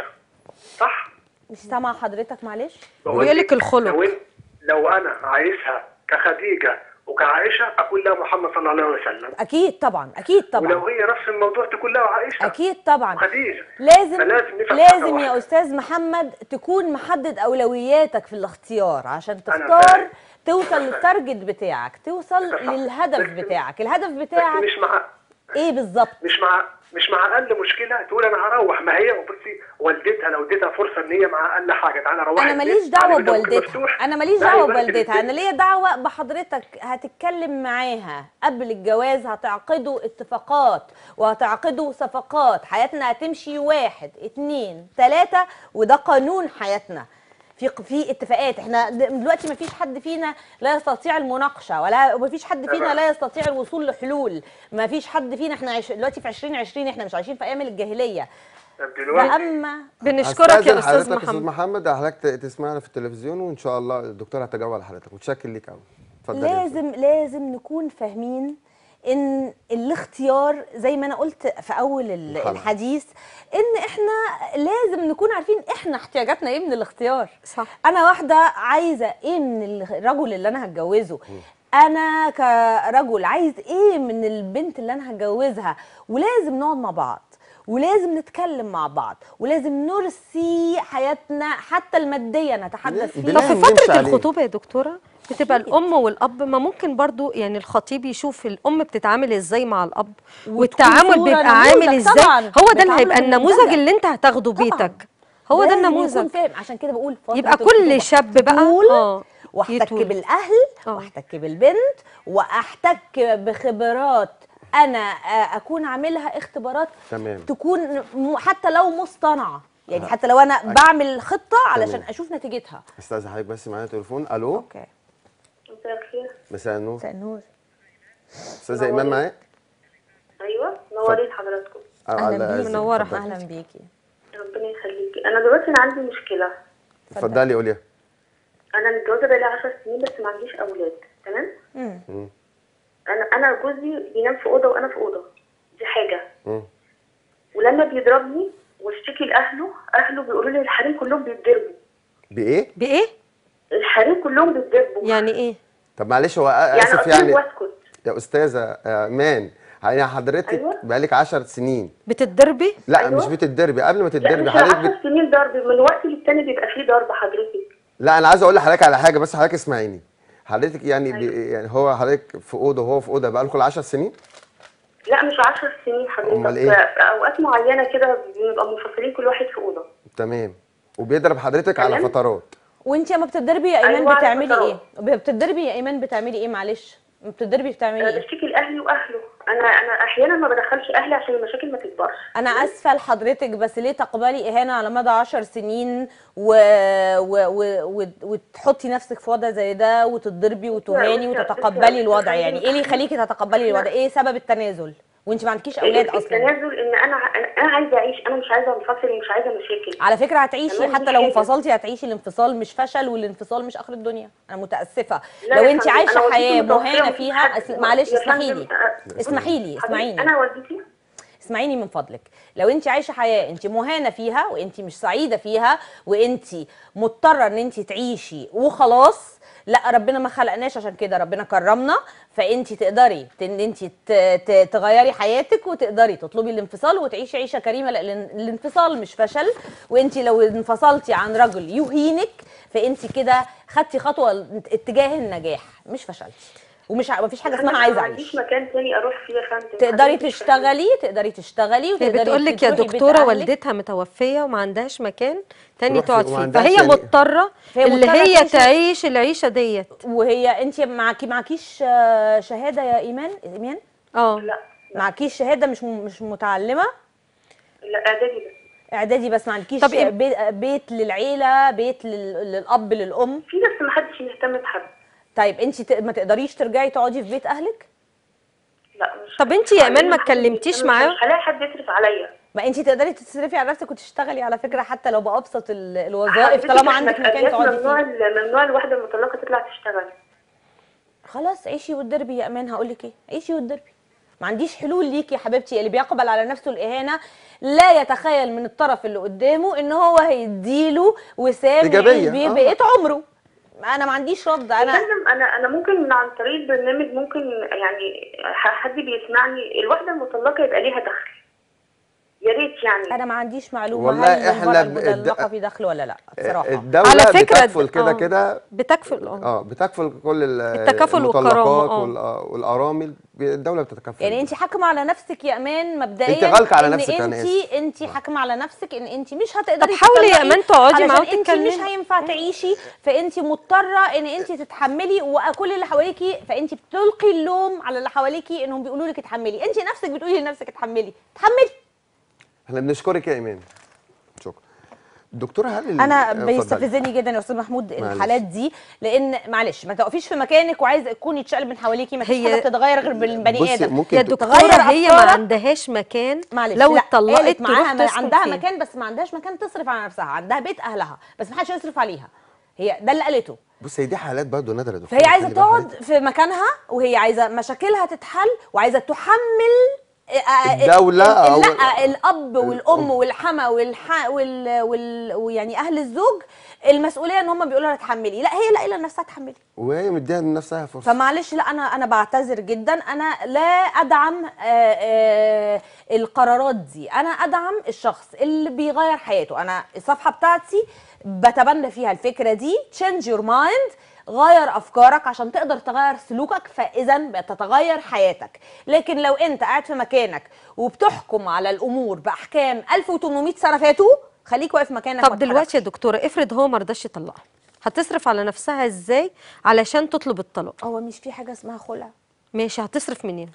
صح؟ مش سامعه حضرتك معلش بقول بيقول لك الخلق. لو, ان- لو انا عايزها كخديجه وكعائشه اكون لها محمد صلى الله عليه وسلم اكيد طبعا اكيد طبعا ولو هي نفس الموضوع تكون لها عائشه اكيد طبعا وخديجه لازم فلازم نفهم لازم حاجة يا واحدة. استاذ محمد تكون محدد اولوياتك في الاختيار عشان أنا تختار فاهم. توصل أنا للتارجت بتاعك توصل بس- للهدف بس- بتاعك الهدف بس بتاعك مش مع ايه بالظبط مش مع مش مع اقل مشكله تقول انا هروح ما هي بصي والدتها لو اديتها فرصه ان هي مع اقل حاجه تعالى روحي انا البيت، ماليش تعالي دعوه بيت أبوك بوالدتها مفتوح. انا ماليش لا، دعوه يبقى أنت بوالدتها انا بتدي- ليا دعوه بحضرتك هتتكلم معاها قبل الجواز هتعقدوا اتفاقات وهتعقدوا صفقات حياتنا هتمشي واحد اتنين تلاته وده قانون حياتنا في في اتفاقات احنا د- دلوقتي ما فيش حد فينا لا يستطيع المناقشه ولا ما فيش حد فينا لا يستطيع الوصول لحلول ما فيش حد فينا احنا عايش دلوقتي في 2020 احنا مش عايشين في ايام الجاهليه طب دلوقتي واما بنشكرك يا أستاذن استاذ حضرتك يا استاذ محمد محمد حضرتك ت- تسمعنا في التلفزيون وان شاء الله الدكتور هتجاوب على حضرتك متشكر ليك قوي اتفضل يا أستاذ. لازم لازم نكون فاهمين ان الاختيار زي ما انا قلت في اول ال- الحلقة. الحديث ان احنا لازم نكون عارفين احنا احتياجاتنا ايه من الاختيار صح. انا واحده عايزه ايه من الرجل اللي انا هتجوزه انا كرجل عايز ايه من البنت اللي انا هتجوزها ولازم نقعد مع بعض ولازم نتكلم مع بعض ولازم نرسي حياتنا حتى الماديه نتحدث طب فيها طب في لازم نمشي فترة عليه. الخطوبة يا دكتورة بتبقى الأم والأب ما ممكن برضو يعني الخطيب يشوف الأم بتتعامل ازاي مع الأب والتعامل صورة بيبقى نموذج عامل ازاي طبعاً. هو ده اللي بيتعاملوا هيبقى النموذج بالنموذج. اللي انت هتاخده طبعاً. بيتك هو ده لازم يكون النموذج فاهم عشان كده بقول فترة يبقى كل الخطوبة. شاب بقى تطول اه واحتك يطول. بالاهل آه. واحتك بالبنت واحتك بخبرات انا آه، اكون عاملها اختبارات تمام. تكون م- حتى لو مصطنعه يعني حتى لو انا بعمل خطه علشان تمام. اشوف نتيجتها استاذ حضرتك بس معايا تليفون الو اوكي مساء الخير مساء النور مساء النور استاذه ايمان معايا ايوه نورين حضراتكم آه، اهلا على بيكي إذنك. منورة اتفضلي. اهلا بيكي ربنا يخليكي انا دلوقتي انا عندي مشكله اتفضلي قولي انا متجوزه بقالي 10 سنين بس ما عنديش اولاد تمام مم. انا انا جوزي بينام في اوضه وانا في اوضه دي حاجه مم. ولما بيضربني واشتكي لاهله اهله بيقولوا لي الحريم كلهم بيتضربوا بايه بإيه؟ الحريم كلهم بيتضربوا يعني إيه؟ طب معلش هو يعني اسف اضرب يعني واسكت يا استاذه آه، ايمان يعني حضرتك أيوة. بقالك 10 سنين بتتضربي؟ لا أيوة. مش بتتدربي قبل ما لا تتدربي مش حضرتك 10 بت... سنين ضرب من وقت للتاني بيبقى فيه ضرب حضرتك لا انا عايز اقول لحضرتك على حاجه بس حضرتك اسمعيني حضرتك يعني بي... يعني هو حضرتك في اوضه وهو في اوضه بقالكم 10 سنين لا مش 10 سنين حضرتك أمال إيه؟ في اوقات معينه كده بنبقى منفصلين كل واحد في اوضه تمام وبيضرب حضرتك على تمام. فترات وانت لما بتتضربي يا ايمان أيوة، على بتعملي فترات. ايه بتتضربي يا ايمان بتعملي ايه معلش بتتضربي بتعملي انا ايه بشتكي لاهلي واهله انا انا احيانا ما بدخلش اهلي عشان المشاكل ما تكبرش انا اسفه لحضرتك بس ليه تقبلي اهانه على مدى عشر سنين و... و... و... و... وتحطي نفسك في وضع زي ده وتتضربي وتهاني بصي- وتتقبلي بصي- الوضع بصي- يعني ايه اللي يخليكي تتقبلي الوضع ايه سبب التنازل وانت ما عندكيش اولاد اصلا التنازل ان انا أنا- انا عايزه اعيش انا مش عايزه انفصل ومش عايزه مشاكل على فكره هتعيشي تمام، حتى دي لو حاجة. انفصلتي هتعيشي الانفصال مش فشل والانفصال مش اخر الدنيا انا متاسفه لا لو يا انت فندم، عايشه أنا والدتي حياه متوفية مهانه ومفيش فيها حد- أس... معلش يا اسمحي فندم، لي أه، اسمحي لي حبيبي، اسمعيني انا والدتي اسمعيني من فضلك لو انت عايشه حياه انت مهانه فيها وانت مش سعيده فيها وانت مضطره ان انت تعيشي وخلاص لا ربنا ما خلقناش عشان كده ربنا كرمنا فانت تقدري ت- ان انت ت- ت- تغيري حياتك وتقدري تطلبي الانفصال وتعيشي عيشه كريمه لان الانفصال مش فشل وانت لو انفصلتي عن رجل يهينك فانت كده خدتي خطوه اتجاه النجاح مش فشلتي ومش ع- مفيش حاجه اسمها أنا عايزه ما اعيش عنديش مكان تاني اروح فيه يا فندم تقدري حضرتك تشتغلي تقدري تشتغلي هي وتقدري بتقول لك يا تروحي بيت دكتوره أهلك. والدتها متوفيه وما عندهاش مكان تاني تروح تقعد في- وما فيه عندهاش فهي يعني- مضطره هي اللي مضطرة هي تعيش- تعيش العيشه ديت وهي انت معاكي معكيش آه، شهاده يا ايمان ايمان اه لا معكيش شهاده مش م- مش متعلمه لا اعدادي بس اعدادي بس ما عندكيش طب إيه- بيت, بيت للعيله بيت لل- للاب للام في بس ما حدش مهتم بحد طيب انت ت- ما تقدريش ترجعي تقعدي في بيت اهلك لا مش طب انتي يا إيمان ما حد اتكلمتيش بيهتم، معاه؟ مش هلاقي حد يصرف عليا ما انت تقدري تصرفي على نفسك وتشتغلي على فكره حتى لو بابسط ال- الوظائف حضرتك طالما احنا عندك في مكان أرياف تقعدي ممنوع فيه ال- ممنوع الواحده المطلقه تطلع تشتغل خلاص عيشي والدربي يا امان هقول لك ايه عيشي والدربي ما عنديش حلول ليكي يا حبيبتي اللي بيقبل على نفسه الاهانه لا يتخيل من الطرف اللي قدامه ان هو هيديله وسام إيجابية، يعيش بيه آه. بقيه عمره انا ما عنديش رد يا انا فندم انا انا ممكن من عن طريق البرنامج ممكن يعني ح- حد بيسمعني الواحده المطلقه يبقى ليها دخل يا ريت يعني انا ما عنديش معلومه والله هل إحنا المراه ب- المطلقه الد- في دخل ولا لا بصراحه الدوله على فكرة بتكفل كده آه. كده بتكفل اه اه بتكفل كل ال- التكافل والكرامة، المطلقات آه. وال- آه، والارامل ب- الدوله بتتكفل يعني انت حاكمه على نفسك يا امان مبدئيا انت غالقة على إن نفسك، أنا انت آسف. انت حاكمه على نفسك ان انت مش هتقدري طب حاولي يا تطلقي إيمان تقعدي معاه علشان انت وتتكلمي. مش هينفع تعيشي فانت مضطره ان انت تتحملي وكل اللي حواليكي فانت بتلقي اللوم على اللي حواليكي انهم بيقولوا لك اتحملي انت نفسك بتقولي لنفسك اتحملي اتحملي احنا بنشكرك يا ايمان شكرا دكتوره هل ال- انا آه، اتفضلي. بيستفزني جدا يا استاذ محمود معلش. الحالات دي لان معلش ما تقفيش في مكانك وعايزه تكوني تشقلب من حواليكي ما فيش هي- حاجه بتتغير غير بالبني بصي ادم ممكن يا ت- دكتوره تغير هي ما أفكارك. عندهاش مكان معلش لو لا، اتطلقت قالت معاها تروح ما تسكن عندها فين؟ مكان بس ما عندهاش مكان تصرف على نفسها عندها بيت اهلها بس ما حدش يصرف عليها هي ده اللي قالته بصي هي دي حالات برضه نادره يا دكتوره فهي عايزه خلي بالك تقعد في مكانها وهي عايزه مشاكلها تتحل وعايزه تحمل آه، الدولة ال- أو- لا الاب والام الأم. والحما والح وال... وال... ويعني اهل الزوج المسؤوليه ان هم بيقولوا لها تحملي لا هي لا الا نفسها تحملي وهي مديها لنفسها فرصه فمعلش لا انا انا بعتذر جدا انا لا ادعم آه، آه، القرارات دي انا ادعم الشخص اللي بيغير حياته انا الصفحه بتاعتي بتبنى فيها الفكره دي change your mind غير افكارك عشان تقدر تغير سلوكك فاذا بتتغير حياتك لكن لو انت قاعد في مكانك وبتحكم على الامور باحكام 1800 سنه فاتوا خليك واقف مكانك طب ما دلوقتي يا تتحركش. دكتوره افرض هو ما رضاش يطلقها هتصرف على نفسها ازاي علشان تطلب الطلاق هو مش في حاجه اسمها خلع ماشي هتصرف منين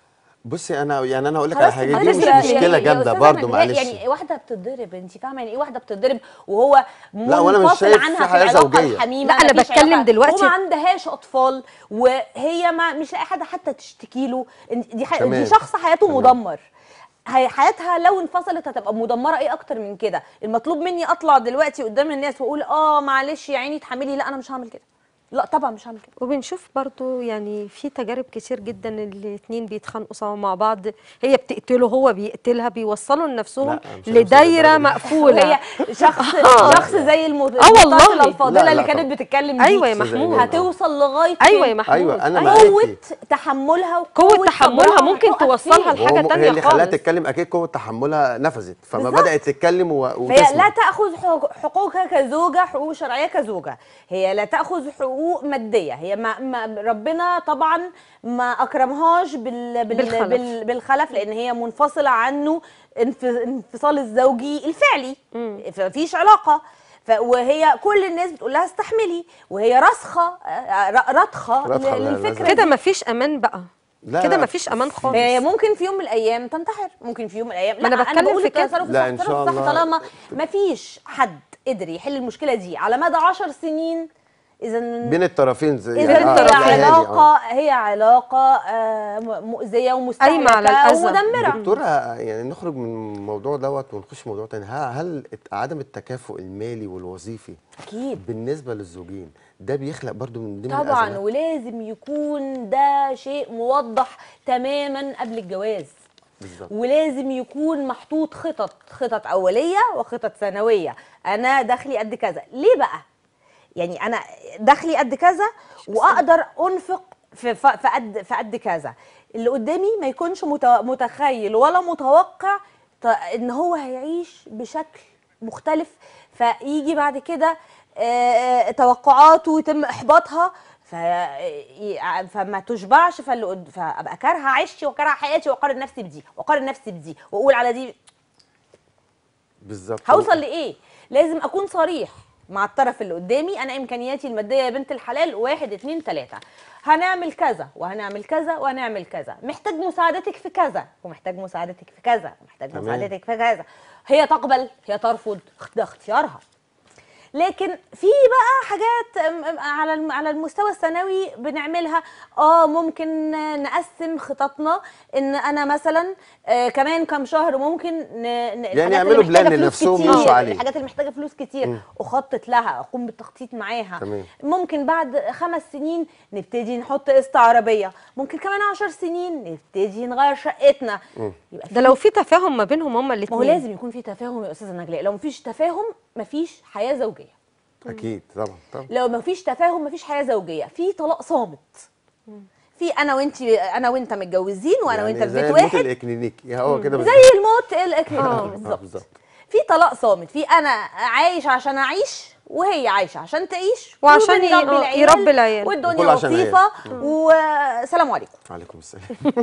بصي انا يعني انا اقول لك على خلاص حاجه تبقى دي أنت مش يعني- مشكله يا جامده أستاذة برضه نجلاء، معلش يعني واحده بتتضرب انت فاهمه يعني ايه واحده بتتضرب وهو لا، وأنا مش منفصل شايف عنها في في حياة العلاقه زوجية. الحميمه لا، أنا مفيش بتكلم علاقة. دلوقتي- وما عندهاش اطفال وهي ما مش لاقي حد حتى تشتكي له إن- دي ح... تمام. دي شخص حياته تمام. مدمر هي حياتها لو انفصلت هتبقى مدمره ايه اكتر من كده المطلوب مني اطلع دلوقتي قدام الناس واقول اه معلش يا عيني اتحملي لا انا مش هعمل كده لا طبعا مش هعمل كده وبنشوف برضو يعني في تجارب كتير جدا الاتنين بيتخانقوا سوا مع بعض هي بتقتله هو بيقتلها بيوصلوا لنفسهم لا، مش هنوصل لدايره للدرجة دي. مقفوله وهي شخص شخص زي المد... آه والله. المتصلة لا، الفاضله لا اللي طبعا. كانت بتتكلم دي ايوه يا أستاذة محمود إيمان. هتوصل لغايه ايوه فين؟ يا محمود أيوة، أنا أيوة. معاكي. قوه تحملها قوة وقوة تحملها صبرها ممكن هتقف توصلها فين؟ لحاجة وهو- تانية هي اللي خلاها خالص. تتكلم اكيد قوه تحملها نفذت فما بالظبط. بدات تتكلم و- فهي وتسمع لا تاخذ حقوق- حقوقها كزوجه حقوق شرعيه كزوجه هي لا تاخذ حقوق ماديه هي ما, ما ربنا طبعا ما اكرمهاش بال بال بالخلف. بال بالخلف لان هي منفصله عنه انف- انفصال الزوجي الفعلي فمفيش علاقه ف وهي كل الناس بتقول لها استحملي وهي راسخه آه، ر- راتخه راتخة ل- لا- للفكره لا- كده مفيش امان بقى لا، كده لا. مفيش امان خالص هي ممكن في يوم من الايام تنتحر ممكن في يوم من الايام ما أنا بتكلم بقول في كده. التصرف لا، الصح، إن التصرف شاء الصح الله. طالما ما فيش حد قدر يحل المشكله دي على مدى عشر سنين اذا بين الطرفين زي اذا يعني هي آه، زي هادي، آه. علاقه هي علاقه آه، م- مؤذيه ومستهلكه قايمة على الأذى. ومدمره دكتور ه- يعني نخرج من الموضوع دوت ونخش موضوع تاني ه- هل الت- عدم التكافؤ المالي والوظيفي اكيد بالنسبه للزوجين ده بيخلق برضو من ضمن طبعا الأزمات؟ ولازم يكون ده شيء موضح تماما قبل الجواز بالظبط ولازم يكون محطوط خطط خطط اوليه وخطط ثانويه انا دخلي قد كذا ليه بقى يعني انا دخلي قد كذا واقدر انفق في ف- في قد في قد كذا اللي قدامي ما يكونش مت- متخيل ولا متوقع ط- ان هو هيعيش بشكل مختلف فيجي بعد كده آه، توقعاته يتم احباطها ف- ي- فما تشبعش فاللي قد- فابقى كارهه عيشتي وكارهه حياتي واقارن نفسي بدي واقارن نفسي بدي واقول على دي بالظبط هوصل لايه لازم اكون صريح مع الطرف اللي قدامي انا امكانياتي الماديه يا بنت الحلال واحد اتنين تلاته هنعمل كذا وهنعمل كذا وهنعمل كذا محتاج مساعدتك في كذا ومحتاج مساعدتك في كذا ومحتاج تمام. مساعدتك في كذا هي تقبل هي ترفض ده اختيارها لكن في بقى حاجات أم- أم- على الم- على المستوى الثانوي بنعملها اه ممكن نقسم خططنا ان انا مثلا آه كمان كام شهر ممكن ن... ن... الحاجات اللي يعملوا محتاجة بلان فلوس لنفسهم كتير، يمشوا عليه. الحاجات اللي محتاجه فلوس كتير اخطط لها اقوم بالتخطيط معاها تمام. ممكن بعد خمس سنين نبتدي نحط قسط عربيه ممكن كمان عشر سنين نبتدي نغير شقتنا يبقى ده لو في تفاهم ما بينهم هما ما هو الاثنين لازم يكون في تفاهم يا استاذه نجلاء لو مفيش تفاهم مفيش حياه زوجيه اكيد طبعا طبعا لو مفيش تفاهم مفيش حياه زوجيه في طلاق صامت في انا وانت انا وانت متجوزين وانا وانت في زي بيت الموت واحد الاكلينيكي هو كده بالظبط. زي الموت الاكلينيكي آه، بالظبط بالظبط. في طلاق صامت في انا عايش عشان اعيش وهي عايشه عشان تعيش وعشان وبنربي ي- العيال يربي العيال. والدنيا وكله عشان لطيفه وسلام عليكم عليكم السلام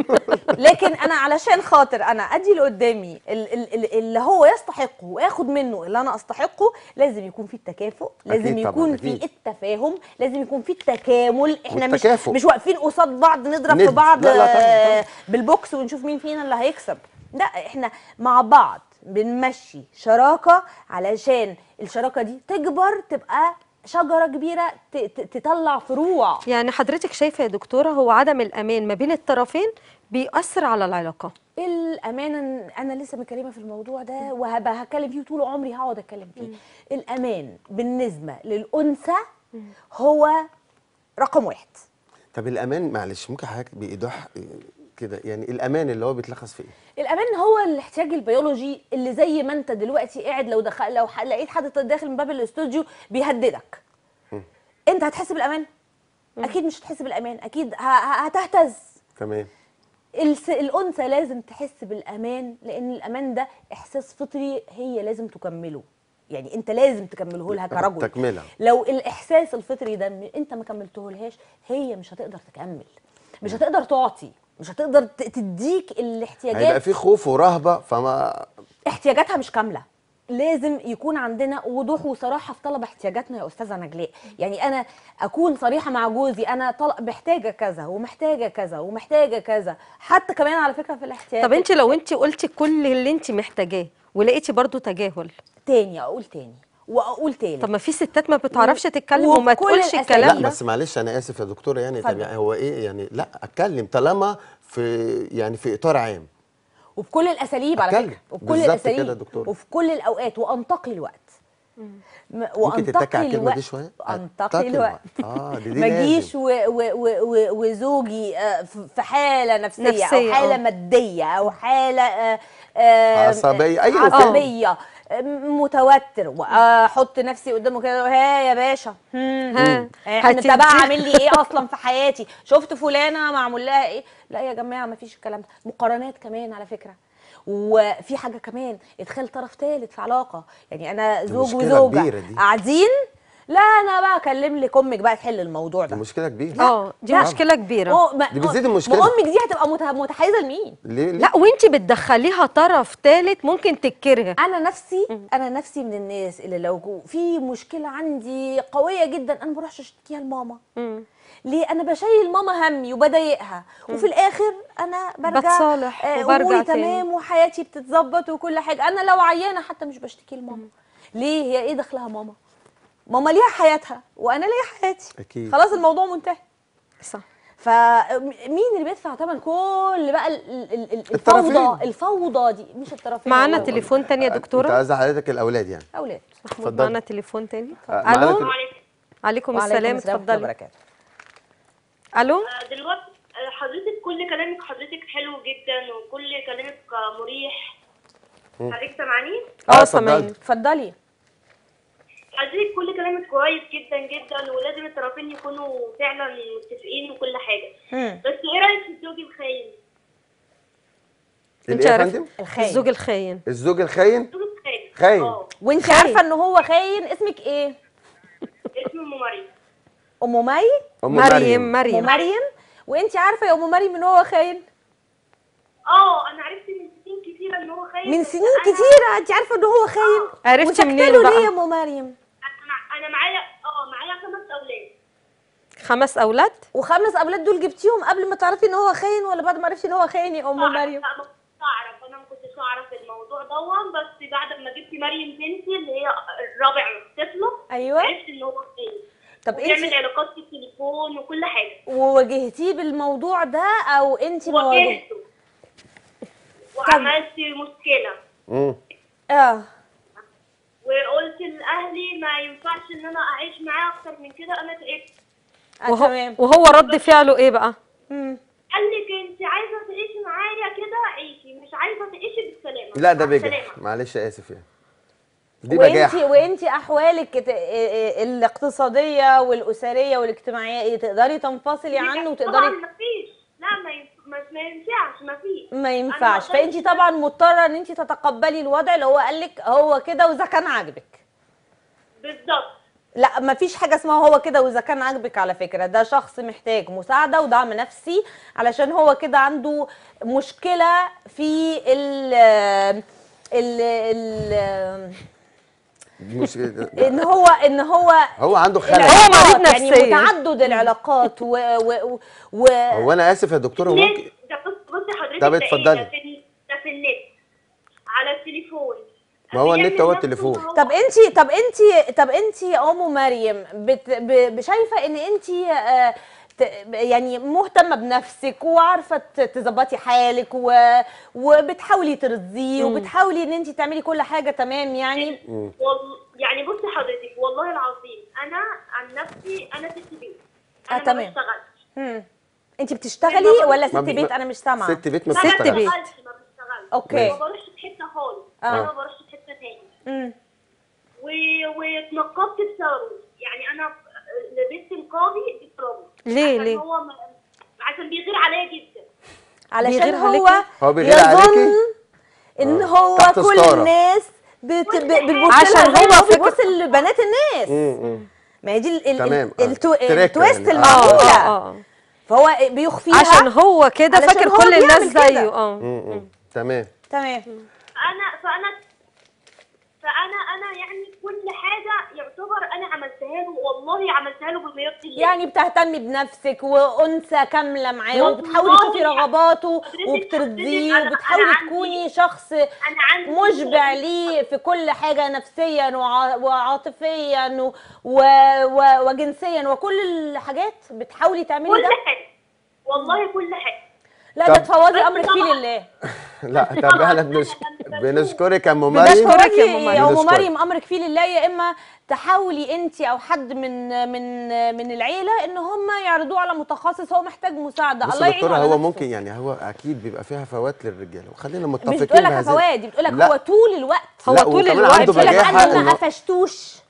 لكن انا علشان خاطر انا ادي اللي قدامي ال- ال- ال- اللي هو يستحقه واخد منه اللي انا استحقه لازم يكون في التكافؤ لازم أكيد طبعاً، يكون أكيد. في التفاهم لازم يكون في التكامل احنا مش والتكافؤ. مش واقفين قصاد بعض نضرب في ند. بعض لا، لا، طبعاً، آه، طبعاً. بالبوكس ونشوف مين فينا اللي هيكسب لا احنا مع بعض بنمشي شراكه علشان الشراكه دي تكبر تبقى شجره كبيره ت- ت- تطلع فروع يعني حضرتك شايفه يا دكتوره هو عدم الامان ما بين الطرفين بيأثر على العلاقه الامانه انا لسه متكلمه في الموضوع ده وهبقى هتكلم فيه طول عمري هقعد اتكلم فيه الامان بالنسبه للانثى هو رقم واحد طب الامان معلش ممكن حضرتك بايضاح كده يعني الامان اللي هو بيتلخص في ايه الامان هو الاحتياج البيولوجي اللي زي ما انت دلوقتي قاعد لو دخل لو ح- لقيت حد داخل من باب الاستوديو بيهددك انت هتحس بالامان اكيد مش هتحس بالامان اكيد ه- ه- هتهتز تمام الس... الانثى لازم تحس بالامان لان الامان ده احساس فطري هي لازم تكمله يعني انت لازم تكمله لها كرجل تكملة. لو الاحساس الفطري ده م- انت ما كملته لهاش هي مش هتقدر تكمل مش هتقدر تعطي مش هتقدر ت- تديك هيبقى الاحتياجات في خوف ورهبه فما احتياجاتها مش كامله لازم يكون عندنا وضوح وصراحه في طلب احتياجاتنا يا استاذه نجلاء يعني انا اكون صريحه مع جوزي انا طلب محتاجه كذا ومحتاجه كذا ومحتاجه كذا حتى كمان على فكره في الاحتياج طب انت لو انت قلتي كل اللي انت محتاجاه ولقيتي برضو تجاهل تاني اقول تاني واقول تالت طب ما في ستات ما بتعرفش تتكلم وبكل وما تقولش الأساليب. الكلام لا ده بس معلش انا اسف يا دكتوره يعني طب اتفضل. يعني هو ايه يعني لا اتكلم طالما في يعني في اطار عام وبكل الاساليب على أتكلم. فكره وبكل بالظبط الاساليب كده يا دكتورة. وفي كل الاوقات وانتقي الوقت م- ممكن تتكي على الكلمه الوقت دي شويه انتقي الوقت اه دي, دي ما لازم. اجيش و- و- و- و- وزوجي آه، ف- في حاله نفسيه, نفسية، او حاله آه. ماديه او حاله آه، آه، عصبية، أي عصبيه آه، متوتر واحط نفسي قدامه كده ها يا باشا هم، ها احنا انت هتدي- بقى عامل لي ايه اصلا في حياتي شفت فلانه معمول لها ايه لا يا جماعه ما فيش الكلام ده مقارنات كمان على فكره وفي حاجه كمان ادخال طرف ثالث في علاقه يعني انا دي زوج مشكلة وزوجه كبيرة دي. قاعدين لا انا بقى اكلم لك امك بقى تحل الموضوع دي ده مشكله كبيره اه دي لا. مشكله كبيره أو ما دي بتزيد ما المشكلة. امك دي هتبقى مت- متحيزه لمين ليه ليه لا وانت بتدخليها طرف ثالث ممكن تكرها انا نفسي انا نفسي من الناس اللي لو جو- في مشكله عندي قويه جدا انا ما بروحش اشتكيها لماما مم. ليه انا بشيل ماما همي وبضايقها وفي الاخر انا برجع بتصالح آه، وبرجع اموري تاني. تمام وحياتي بتتظبط وكل حاجه انا لو عيانه حتى مش بشتكي لماما ليه هي ايه دخلها ماما ماما ليها حياتها وانا ليا حياتي أكيد. خلاص الموضوع منتهي صح فمين اللي بيدفع ثمن كل بقى ال- ال- ال- ال- الطرفين. الفوضى الفوضى دي مش الطرفين معانا والله. تليفون تاني يا انت دكتوره عايزه حضرتك الاولاد يعني اولاد محمود اتفضلي. معانا تليفون تاني آه، معانا الو تل- عليكم عليكم وعليكم السلام ورحمة الله اتفضلي وبركاته. الو آه، دلوقتي آه، حضرتك كل كلامك حضرتك حلو جدا وكل كلامك آه، مريح حضرتك سامعاني؟ اه اتفضلي. سامعيني اتفضلي حضرتك كل كلامك كويس جدا جدا ولازم الطرفين يكونوا فعلا متفقين وكل حاجه مم. بس ايه رايك في الزوج الخاين؟ الايه يا عارف- فندم الخاين الزوج الخاين الزوج الخاين الزوج الخاين خاين. اه وانت خاين. عارفه ان هو خاين اسمك ايه اسمه ام مريم ام مي ام مريم ام مريم مريم وانت عارفه يا ام مريم ان هو خاين اه انا عرفت من سنين كتيره ان هو خاين من بس سنين أنا- كتيره انت عارفه ان هو خاين عرفتي وساكتة منين له بقى؟ ليه يا ام مريم انا انا معايا اه معايا خمس اولاد خمس اولاد وخمس اولاد دول جبتيهم قبل ما تعرفي ان هو خاين ولا بعد ما عرفتي ان هو خاين يا ام لا، مريم لا، ما كنتش اعرف انا ما كنتش اعرف الموضوع دون بس بعد ما جبت مريم بنتي اللي هي الرابع طفله ايوه عرفت ان هو خاين طب وبيعمل انت علاقات في التليفون وكل حاجه وواجهتيه بالموضوع ده او انت ما واجهتي واجهته وعملت مشكله مم. اه وقلت لاهلي ما ينفعش ان انا اعيش معاه اكتر من كده انا تعبت آه، وهو, تمام وهو رد فعله ايه بقى مم. قال لك انت عايزه تعيشي معايا كده عيشي مش عايزه تعيشي بالسلامه لا ده مع بجح السلامة. معلش اسف يعني دي وانت بجاح وانت احوالك ت- الاقتصاديه والاسريه والاجتماعيه ايه تقدري تنفصلي عنه طبعا وتقدري ما فيش لا ما ينف- ما ما ينفعش ما فيش ما أنا ينفعش ما أقدرش فانت طبعا مضطره ان انت تتقبلي الوضع اللي هو قال لك هو كده واذا كان عاجبك بالظبط لا ما فيش حاجه اسمها هو كده واذا كان عاجبك على فكره ده شخص محتاج مساعده ودعم نفسي علشان هو كده عنده مشكله في ال ال ال دي مشكله ان هو ان هو هو عنده خلل العلاقات، هو مريض يعني نفسياً. متعدد العلاقات و, و, و هو انا اسف يا دكتوره هو ممكن ده بص بصي حضرتك طب ده إيه؟ اتفضلي. ده في ده في النت على التليفون ما هو النت هو بيعمل التليفون. نفسه هو- طب انت طب انت طب انت يا ام مريم بت ب- شايفه ان انت آه، ت- يعني مهتمه بنفسك وعارفه ت- تظبطي حالك و... وبتحاولي ترضيه وبتحاولي ان انت تعملي كل حاجه تمام يعني والله يعني بصي حضرتك والله العظيم انا عن نفسي انا ست بيت آه، انا ما تمام. بشتغلش مم. انت بتشتغلي ولا ست ما بي- بيت انا مش سامعه ست بيت ما لا ما ست بتشتغلش. بيت. بشتغلش ما بشتغلش أوكي. ما بروحش في حته خالص آه. انا ما بروحش في حته تاني مم. و... واتنقبت بسببه يعني انا لبست نقابي بسببه ليه عشان ليه هو ما... عشان بيغير عليا جدا علشان بيغير هو عليكي؟ هو بيغير يظن عليكي؟ ان آه. هو تحت كل ستارة. الناس بت... ب- بتبص عشان لها زي هو ما هو فكر- بيبص لبنات الناس مم، مم. ما هي دي ال- ال- تمام، ال- آه. التو- تركة التويست يعني. آه. المعموله اه اه فهو بيخفيها عشان هو كده علشان فاكر هو كل الناس بيعمل كده. زيه اه مم، مم. تمام تمام انا فانا فانا انا يعني كل حاجه يعتبر انا عملتها له والله عملتها له بمية الله يعني بتهتمي بنفسك وانثى كامله معاه والله وبتحاولي تشوفي رغباته حضرتك- وبترضيه حضرتك أنا- وبتحاولي أنا عندي- تكوني شخص انا عندي مشبع ليه في كل حاجه نفسيا وع- وعاطفيا و... و... و... وجنسيا وكل الحاجات بتحاولي تعملي كل ده حاجه والله كل حاجه لا ده طب- تفوضي بس امرك فيه طبعاً- لله لا طب احنا بنشك... بنشكرك يا ام مريم بنشكرك يا تفوضي أم مريم. يا ام بنشكرك. مريم امرك فيه لله يا اما تحاولي انت او حد من من من العيله ان هم يعرضوه على متخصص هو محتاج مساعده بص الله يا يعينه دكتوره على هو نفسه. ممكن يعني هو اكيد بيبقى فيها فوات للرجاله وخلينا متفقين مش بتقول لك بهذه- فوائد دي بتقول لك لا. هو طول الوقت هو لا، طول وكمان الوقت عنده بتقول لك بجاحة انا ما إنه- قفشتوش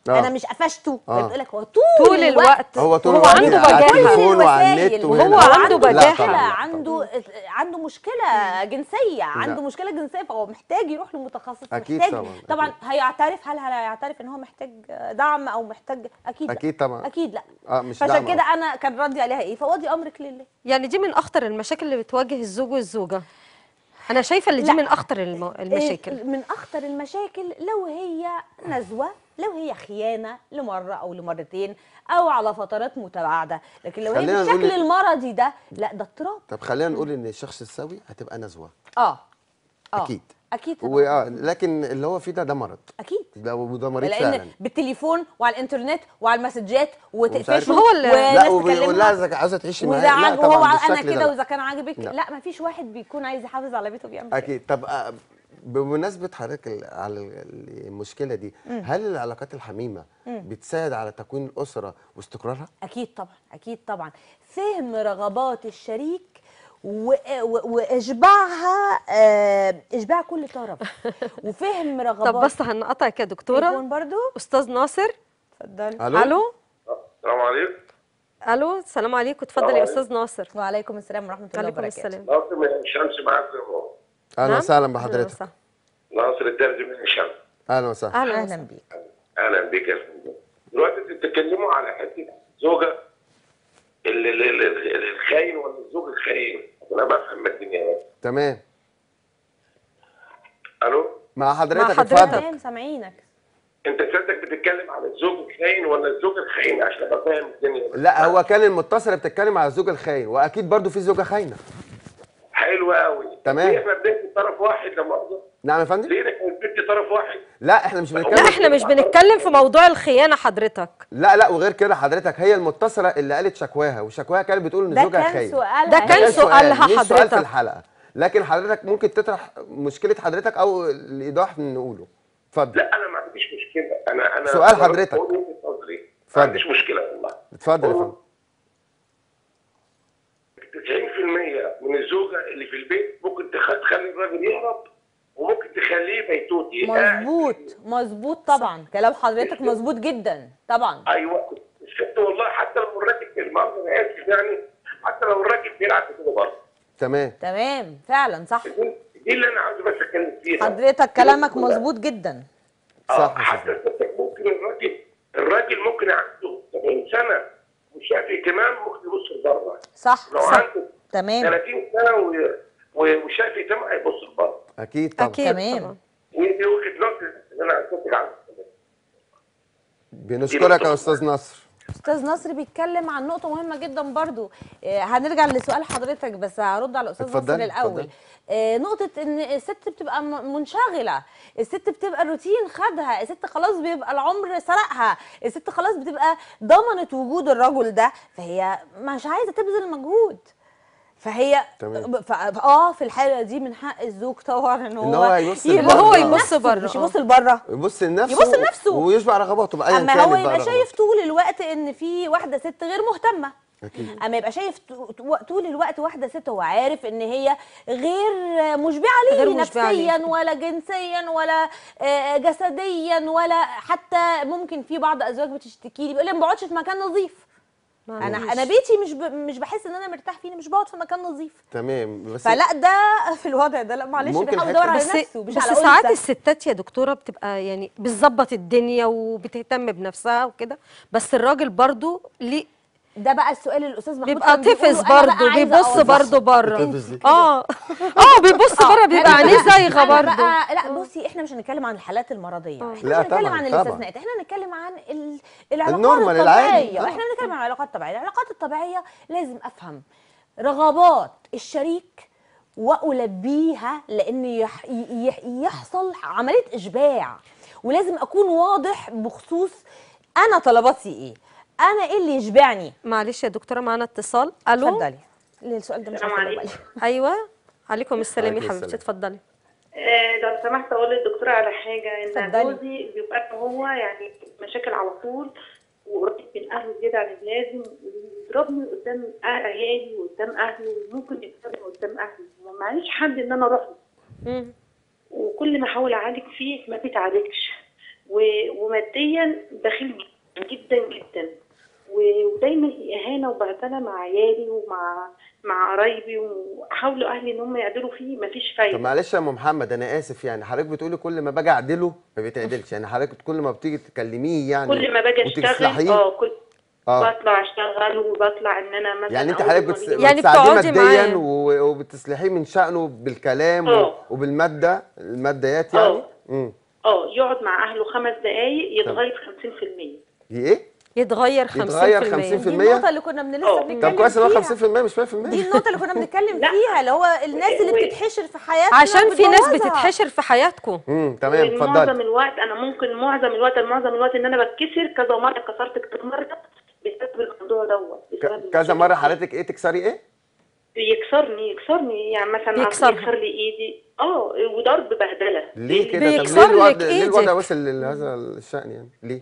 آه. انا مش قفشته آه. بتقول لك هو طول, طول الوقت هو طول وهو الوقت عنده على بجاحة التليفون وعلى الوسائل. النت وهو وهنا. عنده لا بجاحة. طبعاً، لا طبعاً. عنده عنده مشكله جنسيه عنده مشكله جنسيه فهو محتاج يروح لمتخصص أكيد محتاج طبعاً، طبعا أكيد. هيعترف هل هيعترف ان هو محتاج دعم او محتاج اكيد لا. اكيد طبعا اكيد لا اه مش فعشان دعم كده انا كان ردي عليها ايه فوضي امرك لله يعني دي من اخطر المشاكل اللي بتواجه الزوج والزوجه انا شايفه ان دي لا. من اخطر الم- المشاكل إيه، من اخطر المشاكل لو هي نزوه لو هي خيانه لمره او لمرتين او على فترات متباعده لكن لو هي خلينا نقول بالشكل إن- المرضي ده لا ده اضطراب طب خلينا نقول ان الشخص السوي هتبقى نزوه اه اه اكيد اكيد طبعاً. وآه لكن اللي هو فيه ده ده مرض اكيد ده وده مريض لان فعلا بالتليفون وعلى الانترنت وعلى المسجات ومش عارف ما وتقفشه هو اللي- لا وناس وبيقول لها تكلمها اذا عاوزه تعيشي وده معاه لا عاجب وهو طبعا انا بالشكل كده ده واذا كان عاجبك لا. لا مفيش واحد بيكون عايز يحافظ على بيته بيعمل كده. اكيد طب آه، بمناسبه حضرتك ال- على ال- المشكله دي هل العلاقات الحميمه بتساعد على تكوين الاسره واستقرارها اكيد طبعا اكيد طبعا فهم رغبات الشريك و- و- واشباعها آه، اشباع كل طرف وفهم رغبات طب بس هنقطعك يا دكتوره تليفون برضو استاذ ناصر اتفضلي الو الو السلام عليكم الو السلام عليكم اتفضل يا السلام استاذ ناصر وعليكم السلام ورحمه الله وعليكم وبركاته السلام ناصر من الشمس معاكم اهو اهلا نعم؟ وسهلا أهلاً بحضرتك وسهلا. ناصر الدرج من الشمس اهلا وسهلا اهلا اهلا وسهلا بيك اهلا بك يا فندم دلوقتي انتوا بتتكلموا على حته زوجه ال- ال- ال- ال- الخاين ولا الزوج الخاين انا بفهم الدنيا بس. تمام الو مع حضرتك حضرتك. اتفضل تمام سامعينك انت سيادتك بتتكلم على الزوج الخاين ولا الزوج الخاين عشان ابقى فاهم الدنيا بس. لا هو كان المتصله بتتكلم على الزوج الخاين واكيد برضو في زوجه خاينه حلو قوي تمام. ليه احنا بندي طرف واحد لا مؤاخذه نعم يا فندم ليه احنا بندي طرف واحد لا احنا مش بنتكلم لا احنا مش بنتكلم في موضوع الخيانه حضرتك لا لا وغير كده حضرتك هي المتصله اللي قالت شكواها وشكواها كانت بتقول ان ده زوجها كان خاين سؤالها ده كان هي. ده سؤالها مش سؤال في حضرتك. الحلقه لكن حضرتك ممكن تطرح مشكله حضرتك او الايضاح نقوله اتفضل لا انا ما عنديش مشكله انا انا سؤال حضرتك. بقول وجهة نظري. اتفضل. ما عنديش مشكله والله اتفضل يا فندم 90% من الزوجه اللي في البيت ممكن تخ- تخلي الراجل يهرب وممكن تخليه بيتوتي قاعد مظبوط مظبوط طبعا كلام حضرتك مظبوط جدا طبعا ايوه الست والله حتى لو الراجل في المؤاخذه انا اسف يعني حتى لو الراجل بيلعب كده برضه تمام تمام فعلا صح دي دي اللي انا عاوز بس اتكلم فيها حضرتك كلامك مظبوط جدا آه، صح يا حتى الست ممكن الراجل الراجل ممكن عنده 70 سنه وشاف اهتمام ممكن يبص لبره صح لو صح عنده تمام 30 سنه و- و- وشاف اهتمام هيبص لبره اكيد طبعا اكيد تمام. طبعا ودي وجهه نظري اللي انا هتفق عنها بنشكرك يا استاذ نصر استاذ نصر بيتكلم عن نقطه مهمه جدا برضو آه، هنرجع لسؤال حضرتك بس هرد على الاستاذ نصر اتفضلي، الاول اتفضلي. آه، نقطه ان الست بتبقى م- منشغله الست بتبقى الروتين خدها الست خلاص بيبقى العمر سرقها الست خلاص بتبقى ضمنت وجود الرجل ده فهي مش عايزه تبذل مجهود فهي تمام. ف... اه في الحاله دي من حق الزوج طبعا ان هو, إن هو يبص يبقى لبره. هو يبص يبص بره، مش آه. يبص لبره يبص لنفسه يبص لنفسه. ويشبع رغباته بقى ايا اما كانت هو بقى يبقى رغباته. شايف طول الوقت ان في واحده ست غير مهتمه أكيد. اما يبقى شايف ط- ط- طول الوقت واحده ست هو عارف ان هي غير مشبعه ليه غير مشبعة ليه. نفسيا ولا جنسيا ولا آه، جسديا ولا حتى ممكن في بعض ازواج بتشتكي لي بيقول لي ما بقعدش في مكان نظيف انا انا بيتي مش ب... مش بحس ان انا مرتاح فيه مش بقعد في مكان نظيف تمام بس فلا ده في الوضع ده لا معلش ممكن بيحاول حتة- يدور على بس نفسه مش بس على ساعات أنثى. الستات يا دكتوره بتبقى يعني بتظبط الدنيا وبتهتم بنفسها وكده بس الراجل برضو ليه ده بقى السؤال اللي الاستاذ محمود بيبقى كان بيقوله، طفس أنا بقى برضه عايزة بيبص أوضح. برضه بره بتطفس دي. اه اه بيبص بره بيبقى أنا عينيه بقى- زايغه أنا برضه بقى لا بصي احنا مش هنتكلم عن الحالات المرضيه احنا لا مش هنتكلم طبعاً، عن طبعاً. الاستثناءات احنا هنتكلم عن ال- العلاقات النورمال، العادي. الطبيعيه آه. احنا بنتكلم عن العلاقات الطبيعيه العلاقات الطبيعيه لازم افهم رغبات الشريك والبيها لان يح يح يحصل عمليه اشباع ولازم اكون واضح بخصوص انا طلباتي ايه انا ايه اللي يشبعني معلش يا دكتوره معانا اتصال الو اتفضلي السؤال ده مش السلام عارفة أجاوب عليكم. عليه. ايوه عليكم السلام يا عليكم حبيبتي السلام. اتفضلي آه، لو سمحت اقول للدكتوره على حاجه ان اتفضلي. جوزي بيبقى هو يعني مشاكل على طول وقريب من اهله زياده عن اللازم ويضربني قدام أه- عيالي وقدام اهله وممكن يضربني قدام اهلي وما معيش حد ان انا اروح له مم. وكل ما احاول اعالج فيه ما بيتعالجش و- وماديا بخيل جدا جدا و- ودايما اهانه وبهدله مع عيالي ومع مع قرايبي وحاولوا اهلي ان هم يعدلوا فيه مفيش طب فايده معلش يا ام محمد انا اسف يعني حضرتك بتقولي كل ما باجي اعدله ما بيتعدلش يعني حضرتك كل ما بتيجي تكلميه يعني كل ما باجي اشتغل وتصلحيه اه كل اه بطلع اشتغل وبطلع ان انا مثلا يعني انت أول حضرتك ما بتس... بيجي- يعني بتساعديه بتقعدي ماديا معاه. و- وبتصلحيه من شأنه بالكلام و... اه. وبالمادة الماديات يعني اه. امم اه يقعد مع اهله خمس دقايق يتغير 50% دي ايه؟ يتغير 50% يتغير 50% دي النقطه اللي كنا من لسه اه. بنتكلم طب كويس ان هو فيها. 50% مش 100% دي النقطه اللي كنا بنتكلم لا. فيها اللي هو الناس اللي و- بتتحشر في حياتنا عشان في ناس بتبوظها. بتتحشر في حياتكم امم تمام معظم اتفضلي الوقت انا ممكن معظم الوقت معظم الوقت ان انا بتكسر كذا مره كسرت كذا مره بسبب الموضوع دوت بسبب ك- كذا المشاكل مرة دي. حضرتك ايه تكسري ايه؟ يكسرني يكسرني يعني مثلا يكسرها. يكسر لي ايدي اه وضرب بهدله ليه كده؟ طب بيكسر ليه الوضع لك ليه الوضع إيدك. وصل لهذا الشأن يعني؟ ليه؟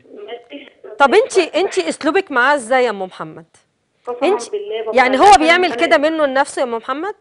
طب انت انت اسلوبك معاه ازاي يا ام محمد قسما انت بالله بابا يعني أنا هو أنا- بيعمل أنا- كده منه لنفسه يا ام محمد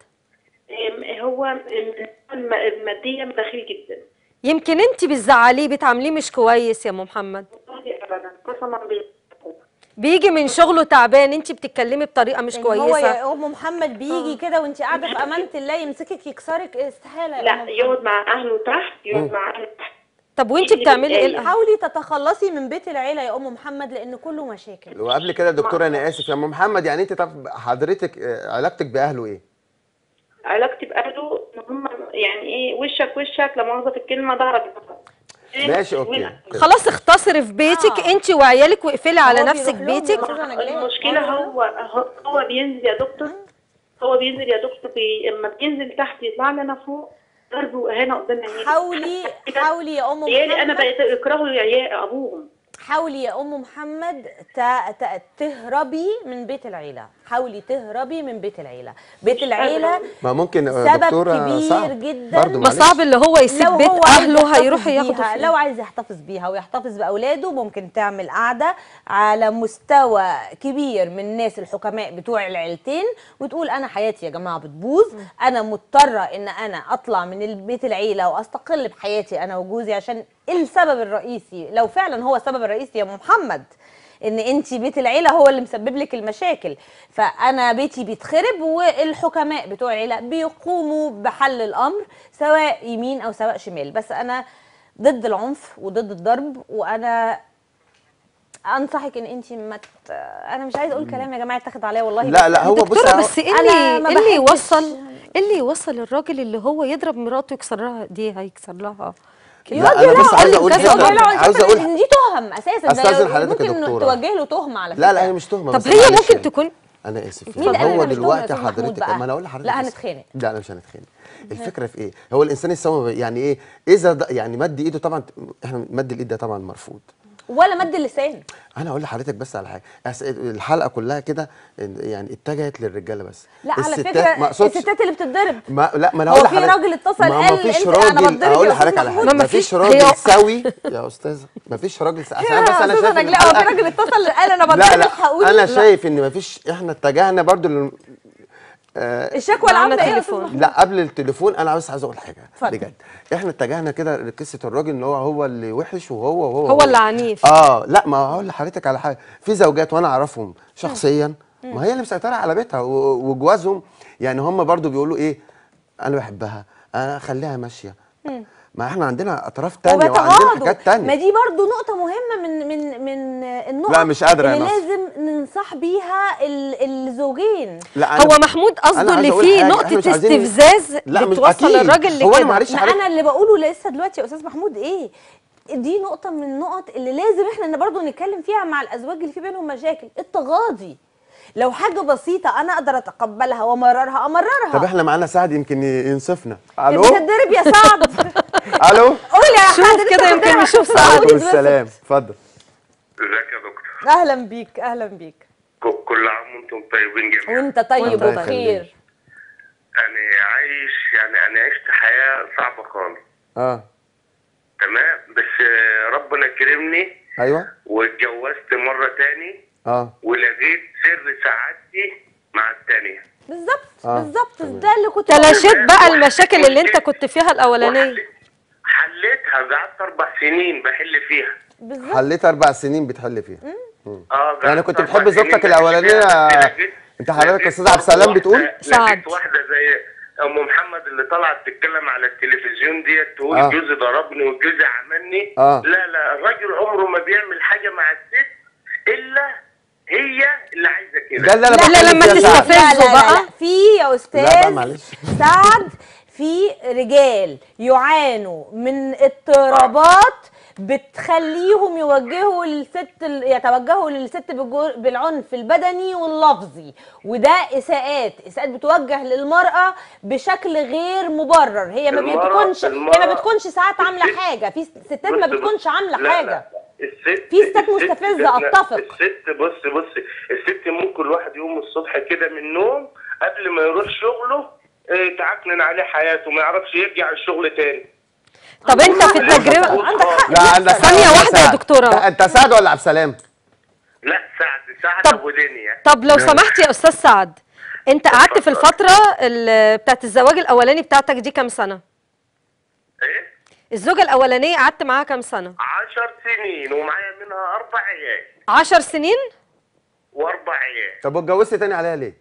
أم- هو الم- ماديا بخيل جدا يمكن انت بتزعليه بتعامليه مش كويس يا ام محمد والله ابدا قسما بالله بيجي من شغله تعبان انت بتتكلمي بطريقه مش يعني هو كويسه يا ام محمد بيجي كده وانت قاعده في امانه الله يمسكك يكسرك استحاله يا أم لا محمد. يقعد مع اهله تحت يقعد مع اهله تحت طب وانت اللي بتعملي ايه بيتضايق. الأهل؟ حاولي تتخلصي من بيت العيله يا ام محمد لان كله مشاكل وقبل كده يا دكتور انا اسف يا ام محمد يعني انت طب حضرتك آه، علاقتك باهله ايه؟ علاقتي باهله ان هم يعني ايه وشك وشك لا مؤاخذه في الكلمه ظهرك ماشي اوكي كده. خلاص اختصري في بيتك آه. انت وعيالك واقفلي على هو نفسك بيروح لهم بيتك يا أستاذة نجلاء. المشكله هو هو- هو بينزل يا دكتور هو بينزل يا دكتور بي... اما بينزل تحت يطلع لي انا فوق ضرب واهانه قدام عيالي حاولي حاولي يا ام عيالي انا محمد بقيت يكرهوا عيال ابوهم حاولي يا ام محمد ت- ت- تهربي من بيت العيله حاولي تهربي من بيت العيله بيت العيله ما ممكن آه، سبب دكتورة كبير صعب. جدا. برضو ما معلش. صعب اللي هو يسيب لو بيت هو عايز اهله يحتفظ هيروح ياخده بيها فين لو عايز يحتفظ بيها ويحتفظ باولاده ممكن تعمل قعده على مستوى كبير من الناس الحكماء بتوع العيلتين وتقول انا حياتي يا جماعه بتبوظ انا مضطره ان انا اطلع من البيت العيله واستقل بحياتي انا وجوزي عشان السبب الرئيسي لو فعلا هو السبب الرئيسي يا أم محمد ان انت بيت العيله هو اللي مسبب لك المشاكل فانا بيتي بيتخرب والحكماء بتوع العيله بيقوموا بحل الامر سواء يمين او سواء شمال بس انا ضد العنف وضد الضرب وانا انصحك ان انت ما ت... انا مش عايزه اقول كلام يا جماعه اتاخد عليا والله لا بس لا هو بص دكتوره هو- بس ايه أنا اللي ما إيه اللي بحبش- يوصل إيه اللي يوصل الراجل اللي هو يضرب مراته يكسر لها دي هيكسر لها لا انا بس عاوز اقول كذا حاجه مرة. عاوز اقول ان دي تهم اساسا أستاذن ده حضرتك يا ممكن دكتورة. توجه له تهمه على فكره لا لا هي مش تهمه طب بس هي معلش ممكن يعني. تكون انا اسف مين يعني قال هو إنها مش تهمة يا دلوقتي أستاذ محمود حضرتك بقى؟ ما انا اقول لحضرتك لا بس. هنتخانق. لا لا مش هنتخانق الفكره في ايه هو الانسان السوي يعني ايه اذا د- يعني مد ايده طبعا احنا مد الايد ده طبعا مرفوض ولا مد اللسان انا اقول لحضرتك بس على حاجه أس- الحلقه كلها كده يعني اتجهت للرجاله بس لا على الستات فكره ما اقصدش الستات اللي بتتضرب ما لا ما انا هو هقول في لحضرتك راجل اتصل ما قال مفيش أنت- أنا راجل بتضرب اقول يا لحضرتك أستاذ على محمود. حاجه ما مفيش مفيش- راجل هي- سوي يا استاذه مفيش راجل س- عشان بس انا شايف استاذه إن نجلاء هو في الحلقة- راجل اتصل قال انا لا بتضرب لا هقول انا لا. شايف ان مفيش احنا اتجهنا برضو لل... آه الشكوى معانا العامه ايه يا أستاذ تليفون. محمود؟ لا قبل التليفون انا بس عايز اقول حاجه اتفضل. بجد احنا اتجهنا كده لقصه الراجل ان هو هو اللي وحش وهو وهو هو اللي عنيف. اه لا ما هقول لحضرتك على حاجه في زوجات وانا اعرفهم شخصيا ما هي اللي مسيطره على بيتها و- وجوازهم يعني هم برضو بيقولوا ايه انا بحبها انا خليها ماشيه ما احنا عندنا اطراف تانية وعندنا وبيتغاضوا حاجات تانية ما دي برضو نقطة مهمة من من من النقط لا، مش قادرة يا اللي نصر. لازم ننصح بيها ال- الزوجين لا أنا هو محمود أنا قصده عايز اللي أقول فيه حاجة، نقطه إحنا مش عايزين- استفزاز لا، مش بتوصل أكيد. الراجل هو أنا لكده معلش ما حضرتك- انا اللي بقوله لسه دلوقتي يا استاذ محمود ايه دي نقطة من النقط اللي لازم احنا برضو نتكلم فيها مع الازواج اللي في بينهم مشاكل التغاضي لو حاجة بسيطة انا اقدر اتقبلها وامررها امررها طب احنا معانا سعد يمكن ي- ينصفنا الو بتتضرب يا سعد الو قول يا شوف حضرتك كده يمكن بتتضرب نشوف عشان سعد. تقولي عليكم اتبسط. السلام اتفضل ازيك يا دكتور اهلا بيك اهلا بيك ك- كل عام وانتم طيبين جميعا وانت طيب وانت وبخير انا عايش يعني انا عشت حياه صعبه خالص اه تمام بس آه، ربنا كرمني ايوه واتجوزت مره تاني اه ولقيت سر سعادتي مع التانيه بالظبط آه، بالظبط تمام. ده اللي كنت تلاشيت بقوله. بقى المشاكل اللي انت كنت فيها الاولانيه وحسيت- حليتها قعدت اربع سنين بحل فيها بالظبط حليت اربع سنين بتحل فيها اه يعني قعدت كنت أربع بتحب سنين زوجتك بحل الأولانية؟ فيها. بس لقيت- انت حضرتك لقيت استاذ عبد السلام برضه بتقول واحدة- سعد. لقيت واحده زي ام محمد اللي طلعت تتكلم على التلفزيون ديت تقول آه. جوزي ضربني وجوزي عملني آه. لا لا الراجل عمره ما بيعمل حاجه مع الست الا هي اللي عايزه كده ده اللي انا لا، لا، بتكلم لما فيها سعد. تستفز- لا لا لا, بقى. لا. في يا استاذ لا بقى معلش. سعد في رجال يعانوا من اضطرابات بتخليهم يوجهوا للست يتوجهوا للست بالجو- بالعنف البدني واللفظي وده اساءات اساءات بتوجه للمراه بشكل غير مبرر هي ما المرأة- بتكونش هي ما المرأة- بتكونش ساعات عامله الست- حاجه في ستات ما بص- بتكونش عامله لا، حاجه لا. الست في ستات الست مستفزة، ذات- أتفق. الست بص بص الست ممكن الواحد يقوم الصبح كده من النوم قبل ما يروح شغله آه، تعكنن عليه حياته ما يعرفش يرجع الشغل تاني طب انت في التجربه عندك حق لا عندك ثانية حق واحدة يا سعد. دكتورة. لا، انت سعد ولا عبد السلام؟ لا سعد سعد طب- ابو دنيا طب لو سمحت يا استاذ سعد انت قعدت في الفتره ال- بتاعت الزواج الاولاني بتاعتك دي كام سنه ايه الزوجه الاولانيه قعدت معاها كام سنه عشر سنين ومعايا منها اربع عيال عشر سنين واربع عيال طب واتجوزت تاني عليها ليه؟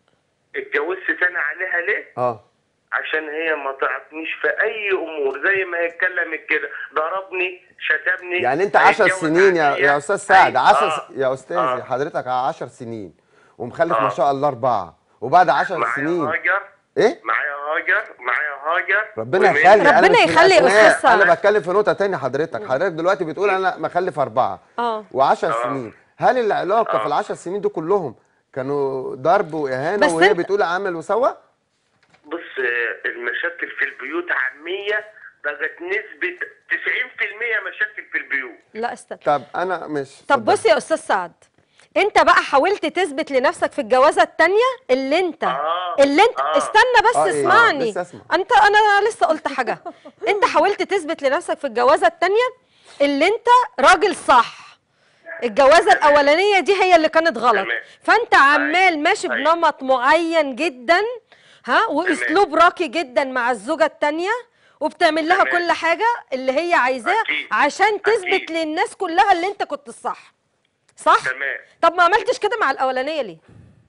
اتجوزت تاني عليها ليه؟ اه عشان هي ما تعطنيش في اي امور زي ما هي اتكلمت كده ضربني شتمني يعني انت 10 هيتجوز سنين يا عليا. يا استاذ سعد أيوة. 10 آه. يا استاذ آه. حضرتك 10 سنين ومخلف آه. ما شاء الله اربعه وبعد 10 معايا سنين هاجر ايه؟ معايا هاجر معايا هاجر ربنا ومن- يخلي أنا ربنا مش من يخلي يا الأسماء. أستاذ سعد. انا بتكلم في نقطه تانية حضرتك حضرتك دلوقتي بتقول انا مخلف اربعه اه و10 سنين هل العلاقه آه. في العشر سنين دول كلهم كانوا ضرب واهانه بس وهي انت- بتقول عمل وسوى؟ بص آه، المشاكل في البيوت عاميه بقت نسبه 90% مشاكل في البيوت لا استنى طب انا مش طب اتفضل. بص يا استاذ سعد انت بقى حاولت تثبت لنفسك في الجوازه التانية اللي انت آه. اللي انت آه. استنى بس آه، إيه؟ اسمعني لسه أسمع. انت انا لسه قلت حاجه انت حاولت تثبت لنفسك في الجوازه التانية اللي انت راجل صح الجوازه الاولانيه دي هي اللي كانت غلط تمام. فانت عمال ماشي أيوة. بنمط معين جدا ها واسلوب راقي جدا مع الزوجه التانية وبتعمل لها تمام. كل حاجه اللي هي عايزاه أكيد. عشان تثبت أكيد. للناس كلها اللي انت كنت الصح صح تمام طب ما عملتش كده مع الاولانيه ليه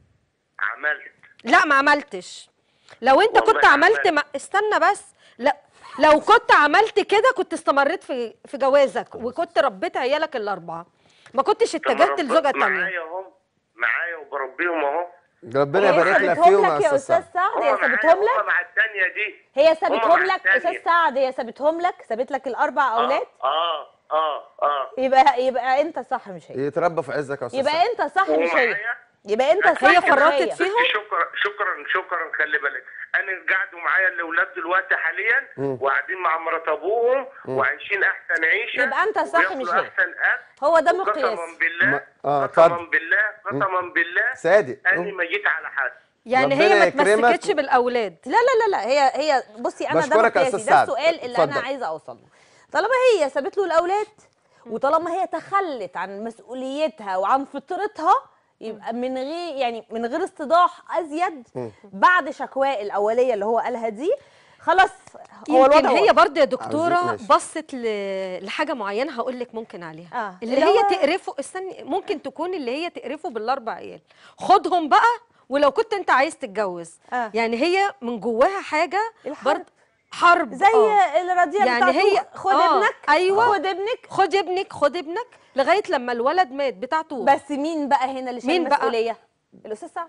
عملت لا ما عملتش لو انت والله كنت عملت عملت. ما... استنى بس لا لو كنت عملت كده كنت استمريت في في جوازك وكنت ربيت عيالك الاربعه ما كنتش طب اتجهت رب- لزوجه تانية معايا اهم معايا وبربيهم اهو ربنا هي يبارك لك سابتهم فيهم لك يا استاذ سعد. سعد هي هما معايا سابتهم هما لك مع الثانيه دي هي هما سابتهم مع لك التانية. استاذ سعد هي سابتهم لك سابت لك الاربع اولاد اه اه اه يبقى يبقى انت صح مش هي يتربى في عزك يا استاذ يبقى سعد. انت صح مش هي ومعايا يبقى انت صح هي مش فرطت فيهم شكرا شكرا شكرا خلي بالك انا قاعدوا معايا الاولاد دلوقتي حاليا وقاعدين مع مرات ابوهم وعايشين احسن عيشه يبقى أنت صح وبياكلوا مش هي. احسن اكل هو ده قسما مقياس بالله ما- آه، قسما اتفضل. بالله قسما بالله صادق اني ما جيت على حد يعني ربنا هي ما يكرمك. تمسكتش بالاولاد لا لا لا لا هي هي بصي انا ده بشكرك يا مقياسي أستاذ ده سعد. السؤال اللي انا اتفضل. عايزه اوصل له طالما هي سابت له الاولاد وطالما هي تخلت عن مسؤوليتها وعن فطرتها يبقى من غير يعني من غير استيضاح ازيد بعد شكواه الاوليه اللي هو قالها دي خلاص هو يمكن الوضع هي واضح. برضه يا دكتوره عاوزين- ماشي. بصت ل... لحاجه معينه هقول لك ممكن عليها آه، اللي, اللي هي هو- تقرفه استني ممكن تكون اللي هي تقرفه بالاربع عيال خدهم بقى ولو كنت انت عايز تتجوز آه. يعني هي من جواها حاجه الحرب. برضه حرب زي آه. الرضيع يعني بتاعته هي- خد آه، ابنك أيوة. خد ابنك خد ابنك خد ابنك لغايه لما الولد مات بتاعته بس مين بقى هنا اللي شال مين بقى؟ المسؤوليه الاستاذ سعد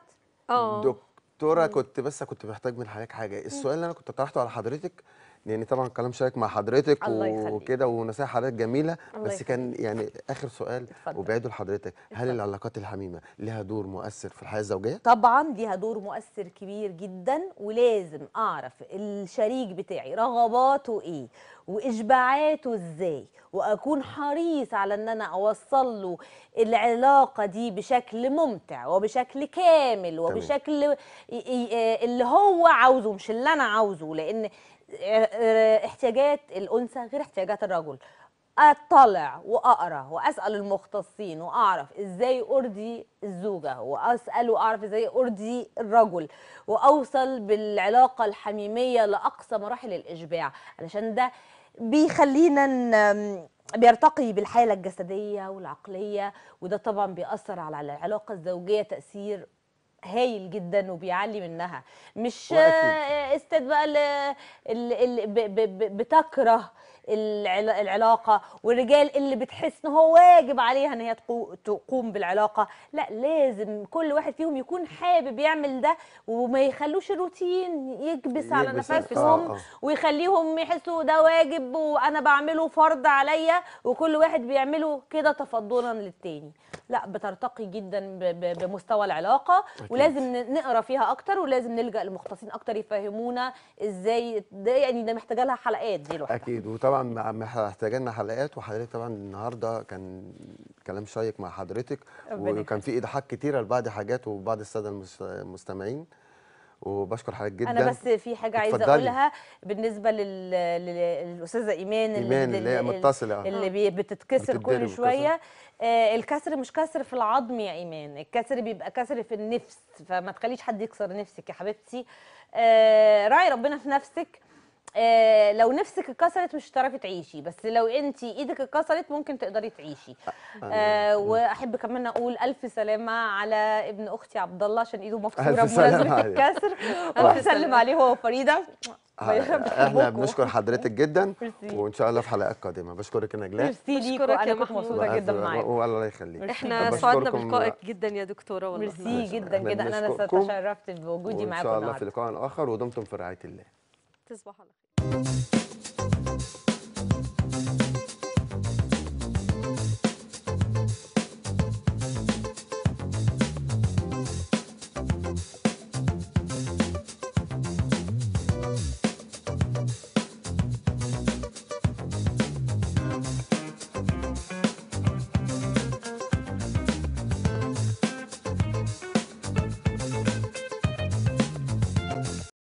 اه دكتوره كنت بس كنت محتاج من حضرتك حاجه السؤال اللي انا كنت طرحته على حضرتك يعني طبعا كلام شيق مع حضرتك الله يخليك. وكده ونصايح حضرتك جميله الله بس يخليك. كان يعني اخر سؤال اتفضل. وبعيده لحضرتك هل اتفضل. العلاقات الحميمه لها دور مؤثر في الحياه الزوجيه طبعا ليها دور مؤثر كبير جدا ولازم اعرف الشريك بتاعي رغباته ايه واشباعاته ازاي واكون حريص على ان انا اوصل له العلاقه دي بشكل ممتع وبشكل كامل وبشكل ي- ي- اللي هو عاوزه مش اللي انا عاوزه لان احتياجات الانثى غير احتياجات الرجل اطلع واقرا واسال المختصين واعرف ازاي ارضي الزوجه واسال واعرف ازاي ارضي الرجل واوصل بالعلاقه الحميميه لاقصى مراحل الاشباع علشان ده بيخلينا ن- بيرتقي بالحالة الجسدية والعقلية وده طبعا بيأثر على العلاقة الزوجية تأثير هايل جدا وبيعلي منها مش وأكيد. آه، استاذ بقى اللي, اللي ب- ب- ب- بتكره العلا- العلاقة والرجال اللي بتحس ان هو واجب عليها ان هي تقو- تقوم بالعلاقة لا لازم كل واحد فيهم يكون حابب يعمل ده وما يخلوش الروتين يكبس على يكبس على- نفسهم آه، آه. ويخليهم يحسوا ده واجب وانا بعمله فرض عليا وكل واحد بيعمله كده تفضلا للتاني لا بترتقي جدا ب- ب- بمستوى العلاقه ولازم ن- نقرا فيها اكتر ولازم نلجا لمختصين اكتر يفهمونا ازاي ده يعني ده محتاجه لها حلقات دي لوحدها اكيد وطبعا مع- محتاجه لنا حلقات وحضرتك طبعا النهارده كان كلام شيق مع حضرتك ربنا وكان في ايضاحات كتيره لبعض حاجات وبعض الساده المس- المستمعين وبشكر حضرتك جدا انا بس في حاجه عايزه اتفضلي. اقولها بالنسبه لل... لل... للاستاذه ايمان إيمان اللي هي متصلة. اللي بي... بتتكسر بتتضرب كل وكذا. شويه آه الكسر مش كسر في العظم يا ايمان الكسر بيبقى كسر في النفس فما تخليش حد يكسر نفسك يا حبيبتي آه راعي ربنا في نفسك آه لو نفسك اتكسرت مش هتعرفي تعيشي بس لو انت ايدك اتكسرت ممكن تقدري تعيشي آه واحب كمان اقول الف سلامه على ابن اختي عبد الله عشان ايده مكسوره ألف سلامة بمناسبه عليه. الكسر وبسلم عليه هو وفريده احنا بحبكم. بنشكر حضرتك جدا ميرسي. وان شاء الله في حلقات قادمه بشكرك يا نجلاء ميرسي ليكوا بشكرك يا انا كنت محمود. مبسوطه جدا معاكم والله يخليك احنا طب سعدنا بشكركم. بلقائك جدا يا دكتوره والله ميرسي ماشي. جدا إحنا جدا انا بنشكركم. تشرفت بوجودي وان معاكم شاء الله في النهارده لقاء اخر ودمتم في رعايه الله تصبحوا على خير